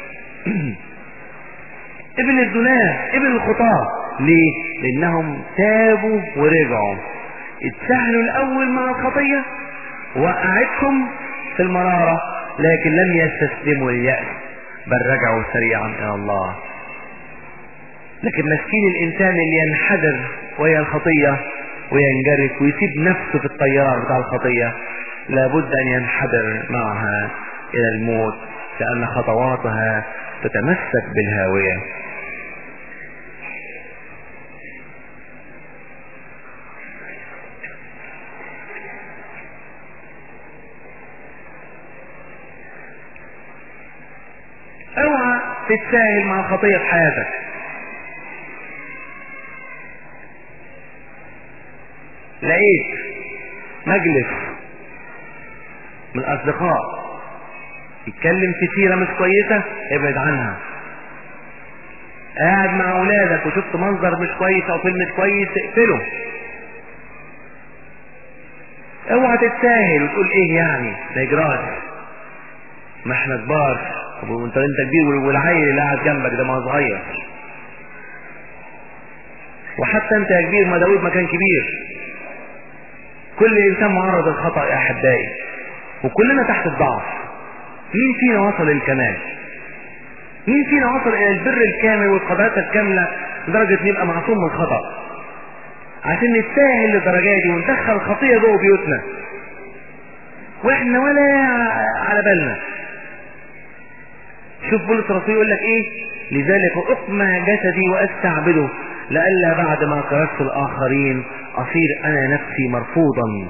[SPEAKER 1] ابن الزناه ابن الخطاة ليه؟ لأنهم تابوا ورجعوا اتسهلوا الأول مع الخطية وقعتهم في المرارة لكن لم يستسلموا لليأس بل رجعوا سريعا إلى الله لكن مسكين الإنسان اللي ينحدر وهي الخطية وينجرف ويسيب نفسه في الطيار بتاع الخطية لابد أن ينحدر معها إلى الموت لأن خطواتها تتمسك بالهاوية اوعى تتساهل مع الخطية في حياتك لقيت مجلس من الاصدقاء يتكلم في سيرة مش كويسة ابعد عنها قاعد مع اولادك وشفت منظر مش كويس او فيلم مش كويس اقفله اوعى تتساهل وتقول ايه يعني ده يجراش ما احنا كبار طب وانت انت كبير والعيل اللي قاعد جنبك ده ما هو صغير وحتى انت يا كبير ما داود ما كان كبير كل انسان معرض للخطا يا احبائي وكلنا تحت الضعف مين فينا وصل للكمال مين فينا وصل الى البر الكامل والقدرات الكامله لدرجه ان يبقى معصوم من الخطا عشان نتساهل للدرجه دي وندخل الخطيه جوه بيوتنا واحنا ولا على بالنا شوف بولس الرسول يقول لك ايه لذلك اقمع جسدي واستعبده لئلا بعد ما كرست الاخرين اصير انا نفسي مرفوضا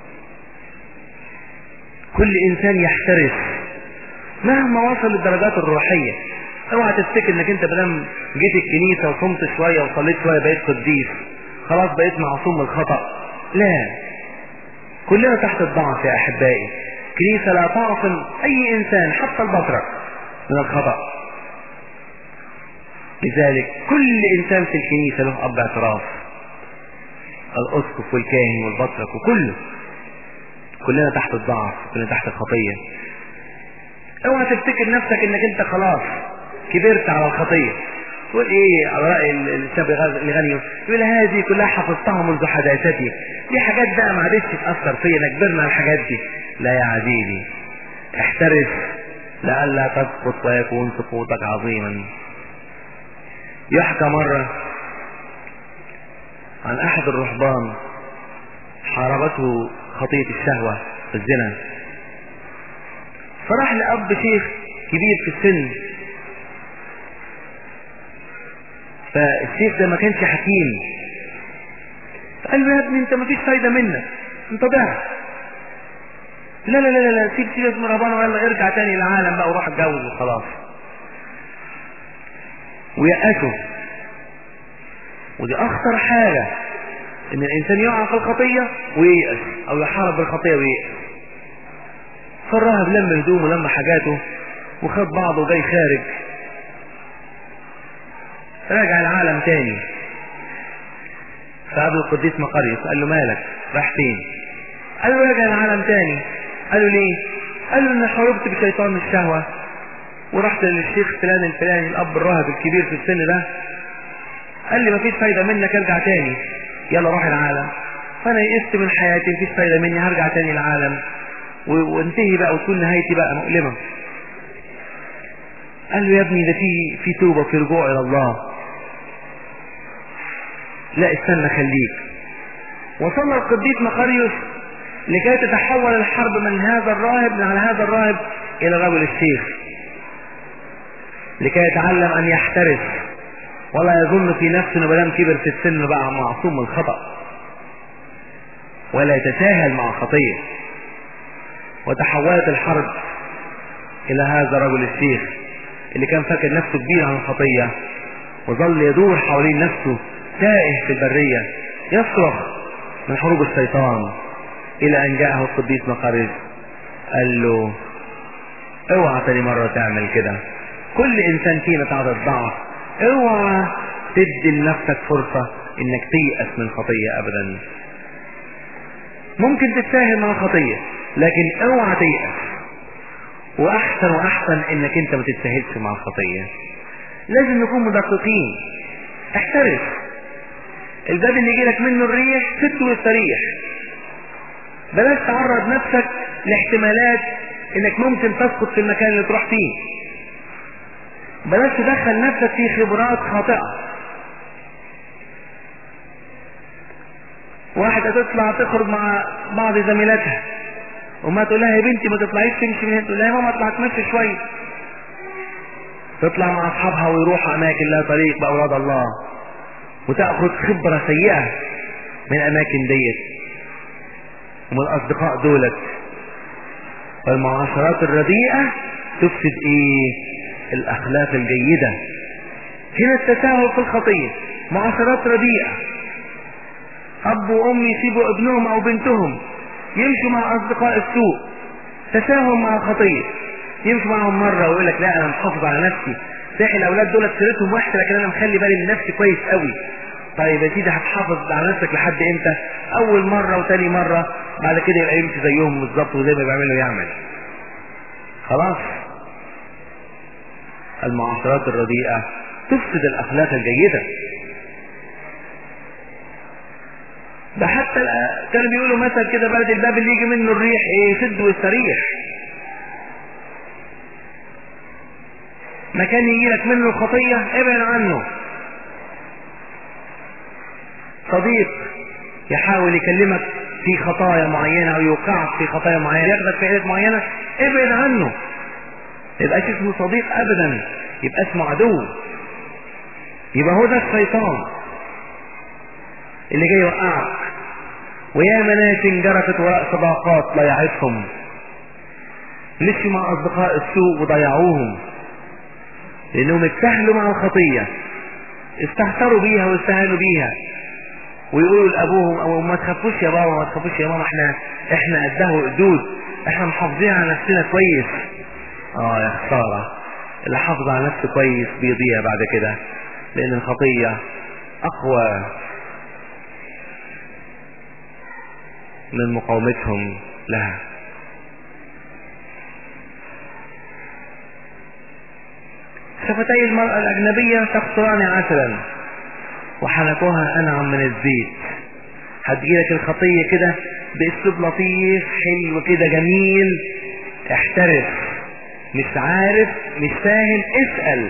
[SPEAKER 1] كل انسان يحترس مهما وصل للدرجات الروحيه اوعى تفتكر انك انت بدل جيت الكنيسه وصمت شويه وصليت شويه بقيت قديس خلاص بقيت معصوم من الخطا لا كلنا تحت الضعف يا احبائي كنيسه لا تعصم اي انسان حتى البطرك من الخطا لذلك كل انسان في الكنيسه له اب اعتراف الاسقف والكاهن والبطرك وكله كلنا تحت الضعف كلنا تحت الخطيه اوعى تفتكر نفسك انك انت خلاص كبرت على الخطيه تقول ايه على راي الشاب الغني يقول هذه كلها حفظتها منذ حداثتي دي حاجات بقى ما عادتش تاثر فيا انا كبرنا على الحاجات دي لا يا عزيزي احترس لئلا تسقط ويكون سقوطك عظيما يحكى مرة عن أحد الرهبان حاربته خطية الشهوة في الزنا فراح لأب شيخ كبير في السن فالشيخ ده ما كانش حكيم فقال له يا ابني انت ما فيش فايدة منك انت ضعت لا لا لا لا سيب سيبك من ربنا وقال ارجع تاني للعالم بقى وروح اتجوز وخلاص ويأسوا ودي اخطر حاجة ان الانسان يقع في الخطية وييأس او يحارب بالخطية وييأس فالراهب لم هدومه لم حاجاته وخد بعضه وجاي خارج راجع العالم تاني فقابل القديس مقريس قال له مالك راح فين قال له راجع العالم تاني قال له ليه قال له ان حاربت بشيطان الشهوة ورحت للشيخ فلان الفلاني الاب الراهب الكبير في السن ده قال لي مفيش فايدة منك ارجع تاني يلا روح العالم فانا يئست من حياتي مفيش فايدة مني هرجع تاني العالم وانتهي بقى وتكون نهايتي بقى مؤلمة قال له يا ابني ده في في توبة في رجوع الى الله لا استنى خليك وصل القديس مقاريوس لكي تتحول الحرب من هذا الراهب من على هذا الراهب الى رجل الشيخ لكي يتعلم ان يحترس ولا يظن في نفسه انه مدام كبر في السن بقى معصوم من الخطا ولا يتساهل مع الخطيه وتحولت الحرب الى هذا رجل الشيخ اللي كان فاكر نفسه كبير عن الخطيه وظل يدور حوالين نفسه تائه في البريه يصرخ من حروب الشيطان الى ان جاءه القديس مقرز قال له اوعى تاني مرة تعمل كده كل انسان فينا تعرض الضعف اوعى تدي لنفسك فرصة انك تيأس من خطية ابدا ممكن تتساهل مع الخطية لكن اوعى تيأس واحسن واحسن انك انت ما تتساهلش مع الخطية لازم نكون مدققين احترس الباب اللي يجيلك منه الريح سد واستريح بلاش تعرض نفسك لاحتمالات انك ممكن تسقط في المكان اللي تروح فيه بلاش تدخل نفسك في خبرات خاطئة واحدة تطلع تخرج مع بعض زميلاتها وما تقول لها يا بنتي ما تطلعيش تمشي من هنا تقول لها يا ماما اطلع تمشي شوية تطلع مع اصحابها ويروحوا اماكن لا طريق باولاد الله وتاخذ خبرة سيئة من الاماكن ديت ومن الاصدقاء دولت فالمعاشرات الرديئة تفسد ايه الاخلاق الجيدة هنا التساهل في الخطية معاشرات رديئة اب وام يسيبوا ابنهم او بنتهم يمشوا مع اصدقاء السوء تساهل مع الخطية يمشوا معهم مرة ويقول لك لا انا محافظ على نفسي صحيح الاولاد دول سيرتهم وحشة لكن انا مخلي بالي من نفسي كويس قوي طيب يا سيدي هتحافظ على نفسك لحد امتى اول مرة وتاني مرة بعد كده يبقى يمشي زيهم بالظبط وزي ما بيعملوا يعمل خلاص المعاشرات الرديئة تفسد الاخلاق الجيدة ده حتى كانوا بيقولوا مثل كده بلد الباب اللي يجي منه الريح ايه سد واستريح مكان يجي لك منه الخطية ابعد عنه صديق يحاول يكلمك في خطايا معينة او يوقعك في خطايا معينة ياخدك في عيادة معينة ابعد عنه يبقاش اسمه صديق ابدا يبقى اسمه عدو يبقى هو ده الشيطان اللي جاي يوقعك ويا ناس انجرفت وراء صداقات ضيعتهم مشوا مع اصدقاء السوء وضيعوهم لانهم استهلوا مع الخطيه استهتروا بيها واستهانوا بيها ويقولوا لابوهم او ما تخافوش يا بابا ما تخافوش يا ماما احنا احنا قده قدود احنا محافظين على نفسنا كويس اه يا خساره اللي حافظ على نفسه كويس بيضيع بعد كده لان الخطيه اقوى من مقاومتهم لها شفتي المرأة الأجنبية تقطران عسلا وحنكها أنعم من الزيت هتجيلك الخطية كده بأسلوب لطيف حلو كده جميل احترس مش عارف مش فاهم اسأل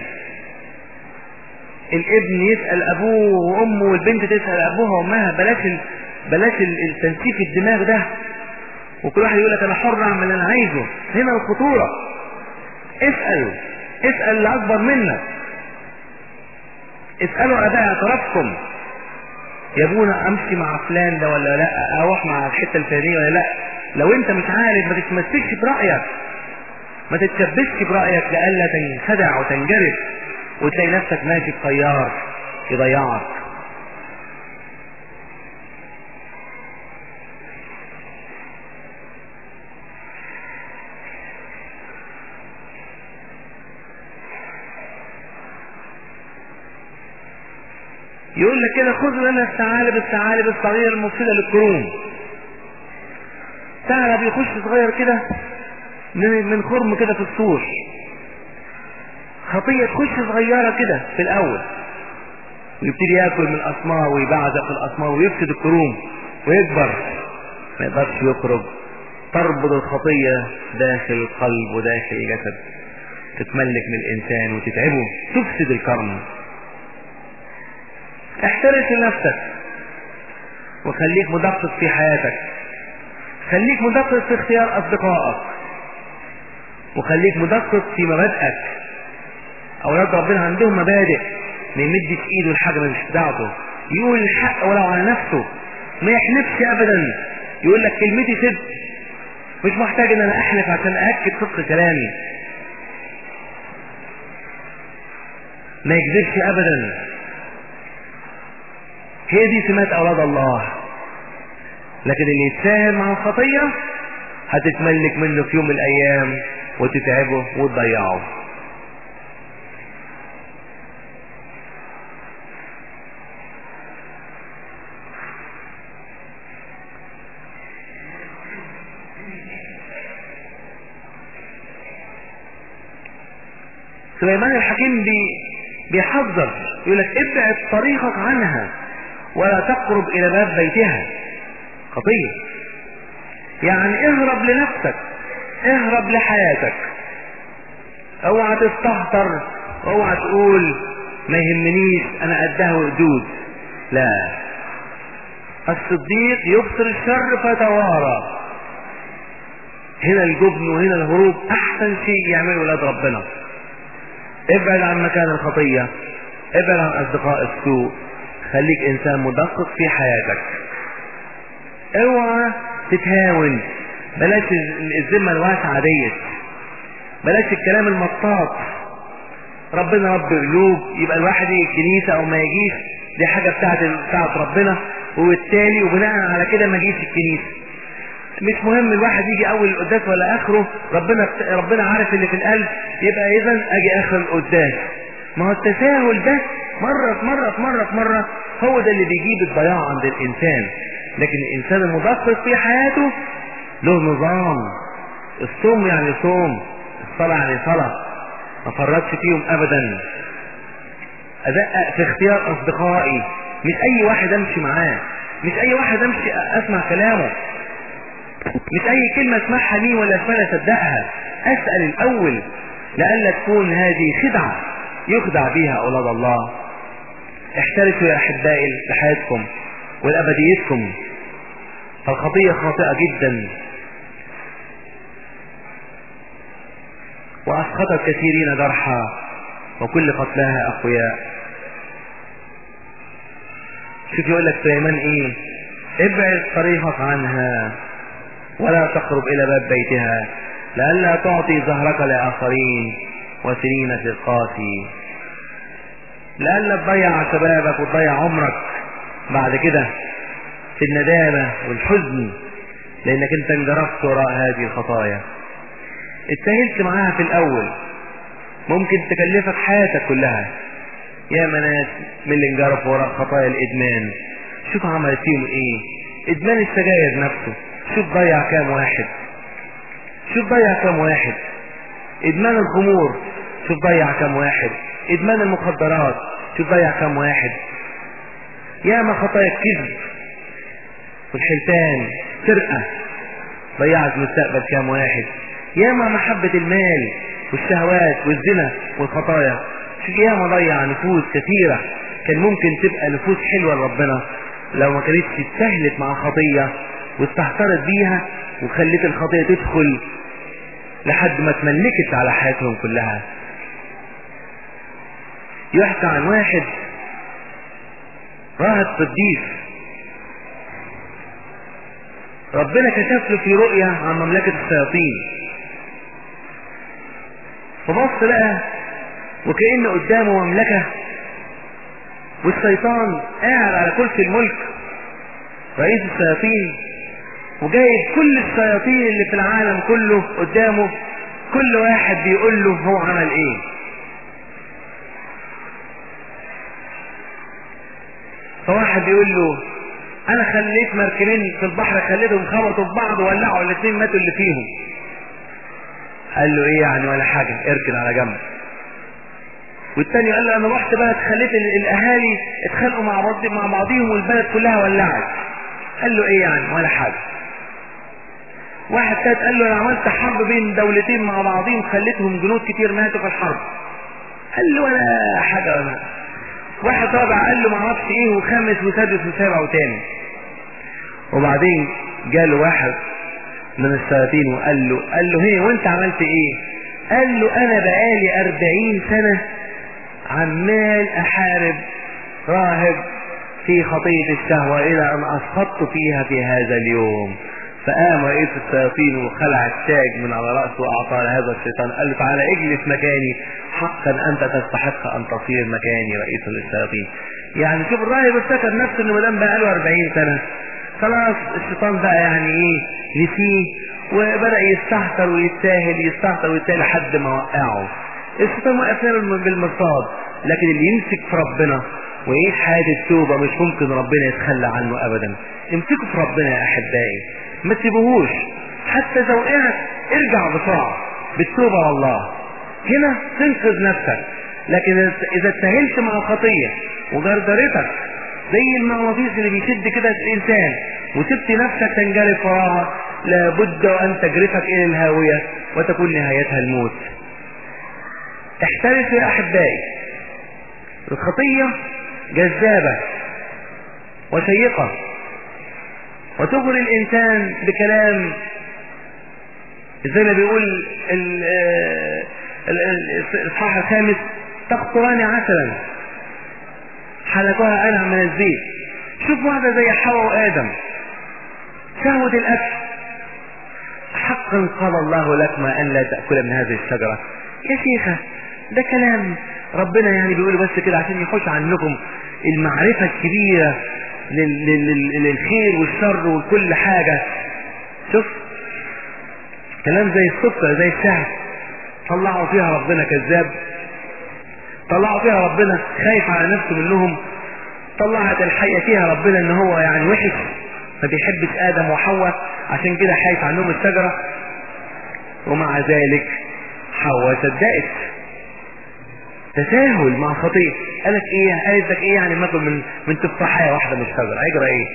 [SPEAKER 1] الابن يسأل أبوه وأمه والبنت تسأل أبوها وأمها بلاش ال... بلاش التنسيق الدماغ ده وكل واحد يقول لك أنا حر أعمل اللي أنا عايزه هنا الخطورة اسأل اسأل اللي أكبر منك اسألوا أباء اعترافكم يا ابونا امشي مع فلان ده ولا لا اروح مع الحته الفلانيه ولا لا لو انت مش عارف ما تتمسكش برايك ما تتشبثش برايك لئلا تنخدع وتنجرف وتلاقي نفسك ماشي في طيار يضيعك يقول لك كده خذ لنا الثعالب الثعالب الصغير المفسده للكروم ثعلب يخش صغير كده من من خرم كده في السور خطيه تخش صغيره كده في الاول ويبتدي ياكل من الاسمار ويبعزق في الاسمار ويفسد الكروم ويكبر ما يقدرش يخرج تربط الخطيه داخل القلب وداخل الجسد تتملك من الانسان وتتعبه تفسد الكرم احترس لنفسك وخليك مدقق في حياتك خليك مدقق في اختيار اصدقائك وخليك مدقق في مبادئك اولاد ربنا عندهم مبادئ ما يمدش ايده الحاجه مش بتاعته يقول الحق ولو على نفسه ما يحلفش ابدا يقول لك كلمتي صدق مش محتاج ان انا احلف عشان ااكد صدق كلامي ما يكذبش ابدا هي دي سمات اولاد الله لكن اللي يتساهل مع الخطيه هتتملك منه في يوم من الايام وتتعبه وتضيعه سليمان الحكيم بي بيحذر يقول لك ابعد طريقك عنها ولا تقرب الى باب بيتها خطيه يعني اهرب لنفسك اهرب لحياتك اوعى تستهتر اوعى تقول ما يهمنيش انا قدها وقدود لا الصديق يبصر الشر فتوارى هنا الجبن وهنا الهروب احسن شيء يعمله ولاد ربنا ابعد عن مكان الخطية ابعد عن اصدقاء السوء خليك انسان مدقق في حياتك اوعى تتهاون بلاش الذمة الواسعة ديت بلاش الكلام المطاط ربنا رب قلوب يبقى الواحد يجي الكنيسة او ما يجيش دي حاجة بتاعت بتاعت ربنا وبالتالي وبناء على كده ما يجيش الكنيسة مش مهم الواحد يجي اول القداس ولا اخره ربنا ربنا عارف اللي في القلب يبقى اذا اجي اخر القداس ما هو التساهل ده مرة في مرة في مرة في مرة هو ده اللي بيجيب الضياع عند الانسان لكن الانسان المدقق في حياته له نظام الصوم يعني صوم الصلاة يعني صلاة ما فرطش فيهم ابدا ادقق في اختيار اصدقائي مش اي واحد امشي معاه مش اي واحد امشي اسمع كلامه مش اي كلمة اسمعها لي ولا فانا اصدقها اسأل الاول لألا تكون هذه خدعة يخدع بها اولاد الله احترسوا يا احبائي لحياتكم ولابديتكم فالخطية خاطئة جدا وأسقطت كثيرين جرحى وكل قتلاها أقوياء شوف يقول لك سليمان ايه ابعد طريقك عنها ولا تقرب الى باب بيتها لئلا تعطي ظهرك لآخرين وسنين في القاسي لئلا تضيع شبابك وتضيع عمرك بعد كده في الندامة والحزن لانك انت انجرفت وراء هذه الخطايا اتهلت معاها في الاول ممكن تكلفك حياتك كلها يا ناس من اللي انجرفوا وراء خطايا الادمان شوف عملت فيهم ايه ادمان السجاير نفسه شوف ضيع كام واحد شوف ضيع كام واحد ادمان الخمور شوف ضيع كام واحد ادمان المخدرات شوف ضيع كام واحد ياما خطايا الكذب والحلفان سرقة ضيعت مستقبل كام واحد ياما محبة المال والشهوات والزنا والخطايا شوف ياما ضيع نفوس كثيرة كان ممكن تبقى نفوس حلوة لربنا لو ما كانتش اتسهلت مع خطية واستهترت بيها وخلت الخطية تدخل لحد ما تملكت على حياتهم كلها يحكى عن واحد راهب قديس ربنا كشف له في رؤيا عن مملكة الشياطين فبص لقى وكأن قدامه مملكة والشيطان قاعد على كرسي الملك رئيس الشياطين وجايب كل الشياطين اللي في العالم كله قدامه كل واحد بيقول له هو عمل ايه فواحد بيقول له انا خليت مركبين في البحر خليتهم خبطوا في بعض وولعوا الاثنين ماتوا اللي فيهم قال له ايه يعني ولا حاجة اركن على جنب والتاني قال له انا رحت بلد خليت الاهالي اتخانقوا مع بعض مع بعضيهم والبلد كلها ولعت قال له ايه يعني ولا حاجة واحد تالت قال له انا عملت حرب بين دولتين مع بعضهم خليتهم جنود كتير ماتوا في الحرب قال له ولا حاجة ولا واحد رابع قال له معرفش ايه وخامس وسادس وسابع وتاني وبعدين جاله واحد من الشياطين وقال له قال له هي وانت عملت ايه قال له انا بقالي اربعين سنة عمال احارب راهب في خطية الشهوة الى ان اسقطت فيها في هذا اليوم فقام رئيس الشياطين وخلع التاج من على رأسه واعطاه لهذا الشيطان قال له تعالى اجلس مكاني حقا انت تستحق ان تصير مكاني رئيس للشياطين يعني شوف الراهب افتكر نفسه انه مدام بقى له 40 سنة خلاص الشيطان بقى يعني ايه نسيه وبدأ يستهتر ويتساهل يستهتر ويتساهل لحد ما وقعه الشيطان وقف له بالمرصاد لكن اللي يمسك في ربنا ويعيش حياة التوبة مش ممكن ربنا يتخلى عنه ابدا امسكوا في ربنا يا احبائي ما تسيبوهوش حتى لو وقعت ارجع بسرعة بالتوبة والله هنا تنقذ نفسك لكن اذا اتساهلت مع الخطية وجردرتك زي المغناطيس اللي بيشد كده الانسان وسبت نفسك تنجرف وراها لابد ان تجرفك الى الهاوية وتكون نهايتها الموت احترسوا يا احبائي الخطية جذابة وشيقة وتغري الانسان بكلام زي ما بيقول الاصحاح الخامس تقطران عسلا حلقها انعم من الزيت شوف واحدة زي حواء وادم شهوة الاكل حقا قال الله لكما ان لا تأكل من هذه الشجرة يا شيخة ده كلام ربنا يعني بيقول بس كده عشان يخش عنكم المعرفة الكبيرة للخير والشر وكل حاجة شوف كلام زي السكر زي الشهد طلعوا فيها ربنا كذاب طلعوا فيها ربنا خايف على نفسه منهم طلعت الحية فيها ربنا ان هو يعني وحش ما بيحبش ادم وحواء عشان كده خايف عنهم الشجرة ومع ذلك حواء صدقت تساهل مع خطية قالك ايه قالت لك ايه يعني ماكل من من تفاحية واحدة من الشجرة هيجرى ايه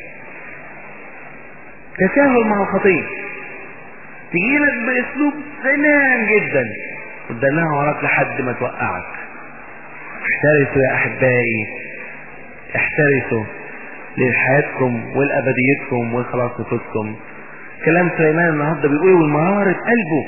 [SPEAKER 1] تساهل مع الخطية تجي لك باسلوب زمان جدا قدامها وراك لحد ما توقعك احترسوا يا احبائي احترسوا لحياتكم ولابديتكم ولخلاص نفوسكم كلام سليمان النهارده بيقول والمرارة قلبه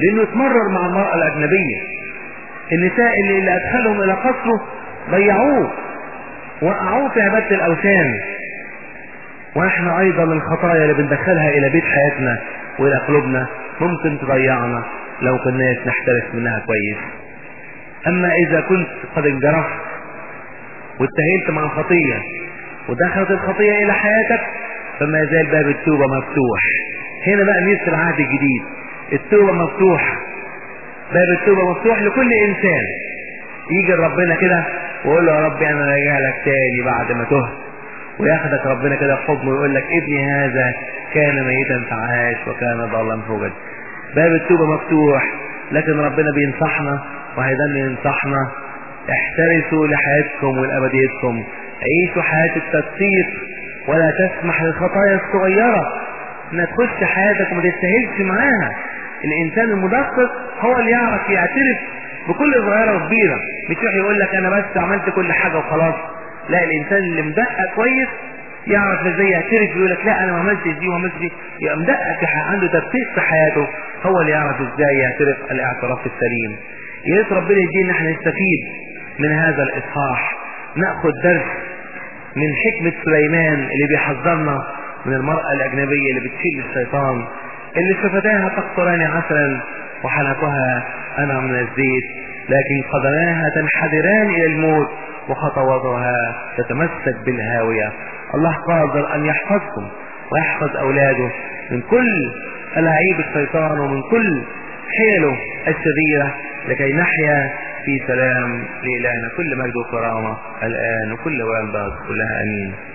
[SPEAKER 1] لانه اتمرر مع المرأة الاجنبية النساء اللي, اللي ادخلهم الى قصره ضيعوه وقعوه في عبادة الاوثان واحنا ايضا الخطايا اللي بندخلها الى بيت حياتنا والى قلوبنا ممكن تضيعنا لو كناش نحترس منها كويس اما اذا كنت قد انجرفت واتهمت مع الخطية ودخلت الخطية الى حياتك فما زال باب التوبة مفتوح هنا بقى ميزة العهد الجديد التوبة مفتوحة باب التوبة مفتوح لكل انسان يجي ربنا كده ويقول له يا ربي انا راجع لك تاني بعد ما تهت وياخدك ربنا كده في حضنه ويقول لك ابني هذا كان ميتا فعاش وكان ضالا فوجد باب التوبة مفتوح لكن ربنا بينصحنا وهيضل ينصحنا احترسوا لحياتكم ولأبديتكم عيشوا حياة التدقيق ولا تسمح للخطايا الصغيرة انها تخش حياتك وما تستاهلش معاها الانسان المدقق هو اللي يعرف يعترف بكل صغيرة وكبيرة مش يروح يقول لك انا بس عملت كل حاجة وخلاص لا الانسان اللي مدقق كويس يعرف ازاي يعترف يقول لك لا انا ما عملتش دي وما عملتش دي يبقى مدقق في عنده تدقيق في حياته هو اللي يعرف ازاي يعترف الاعتراف السليم يا ريت ربنا يدينا احنا نستفيد من هذا الاصحاح ناخذ درس من حكمة سليمان اللي بيحذرنا من المرأة الأجنبية اللي بتشيل الشيطان اللي شفتاها تقطران عسلا وحلقها أنا من الزيت لكن قدماها تنحدران إلى الموت وخطواتها تتمسك بالهاوية الله قادر أن يحفظكم ويحفظ أولاده من كل ألاعيب الشيطان ومن كل حيله الشريرة لكي نحيا في سلام لإلهنا كل مجد وكرامة الآن وكل وان بعد كلها أمين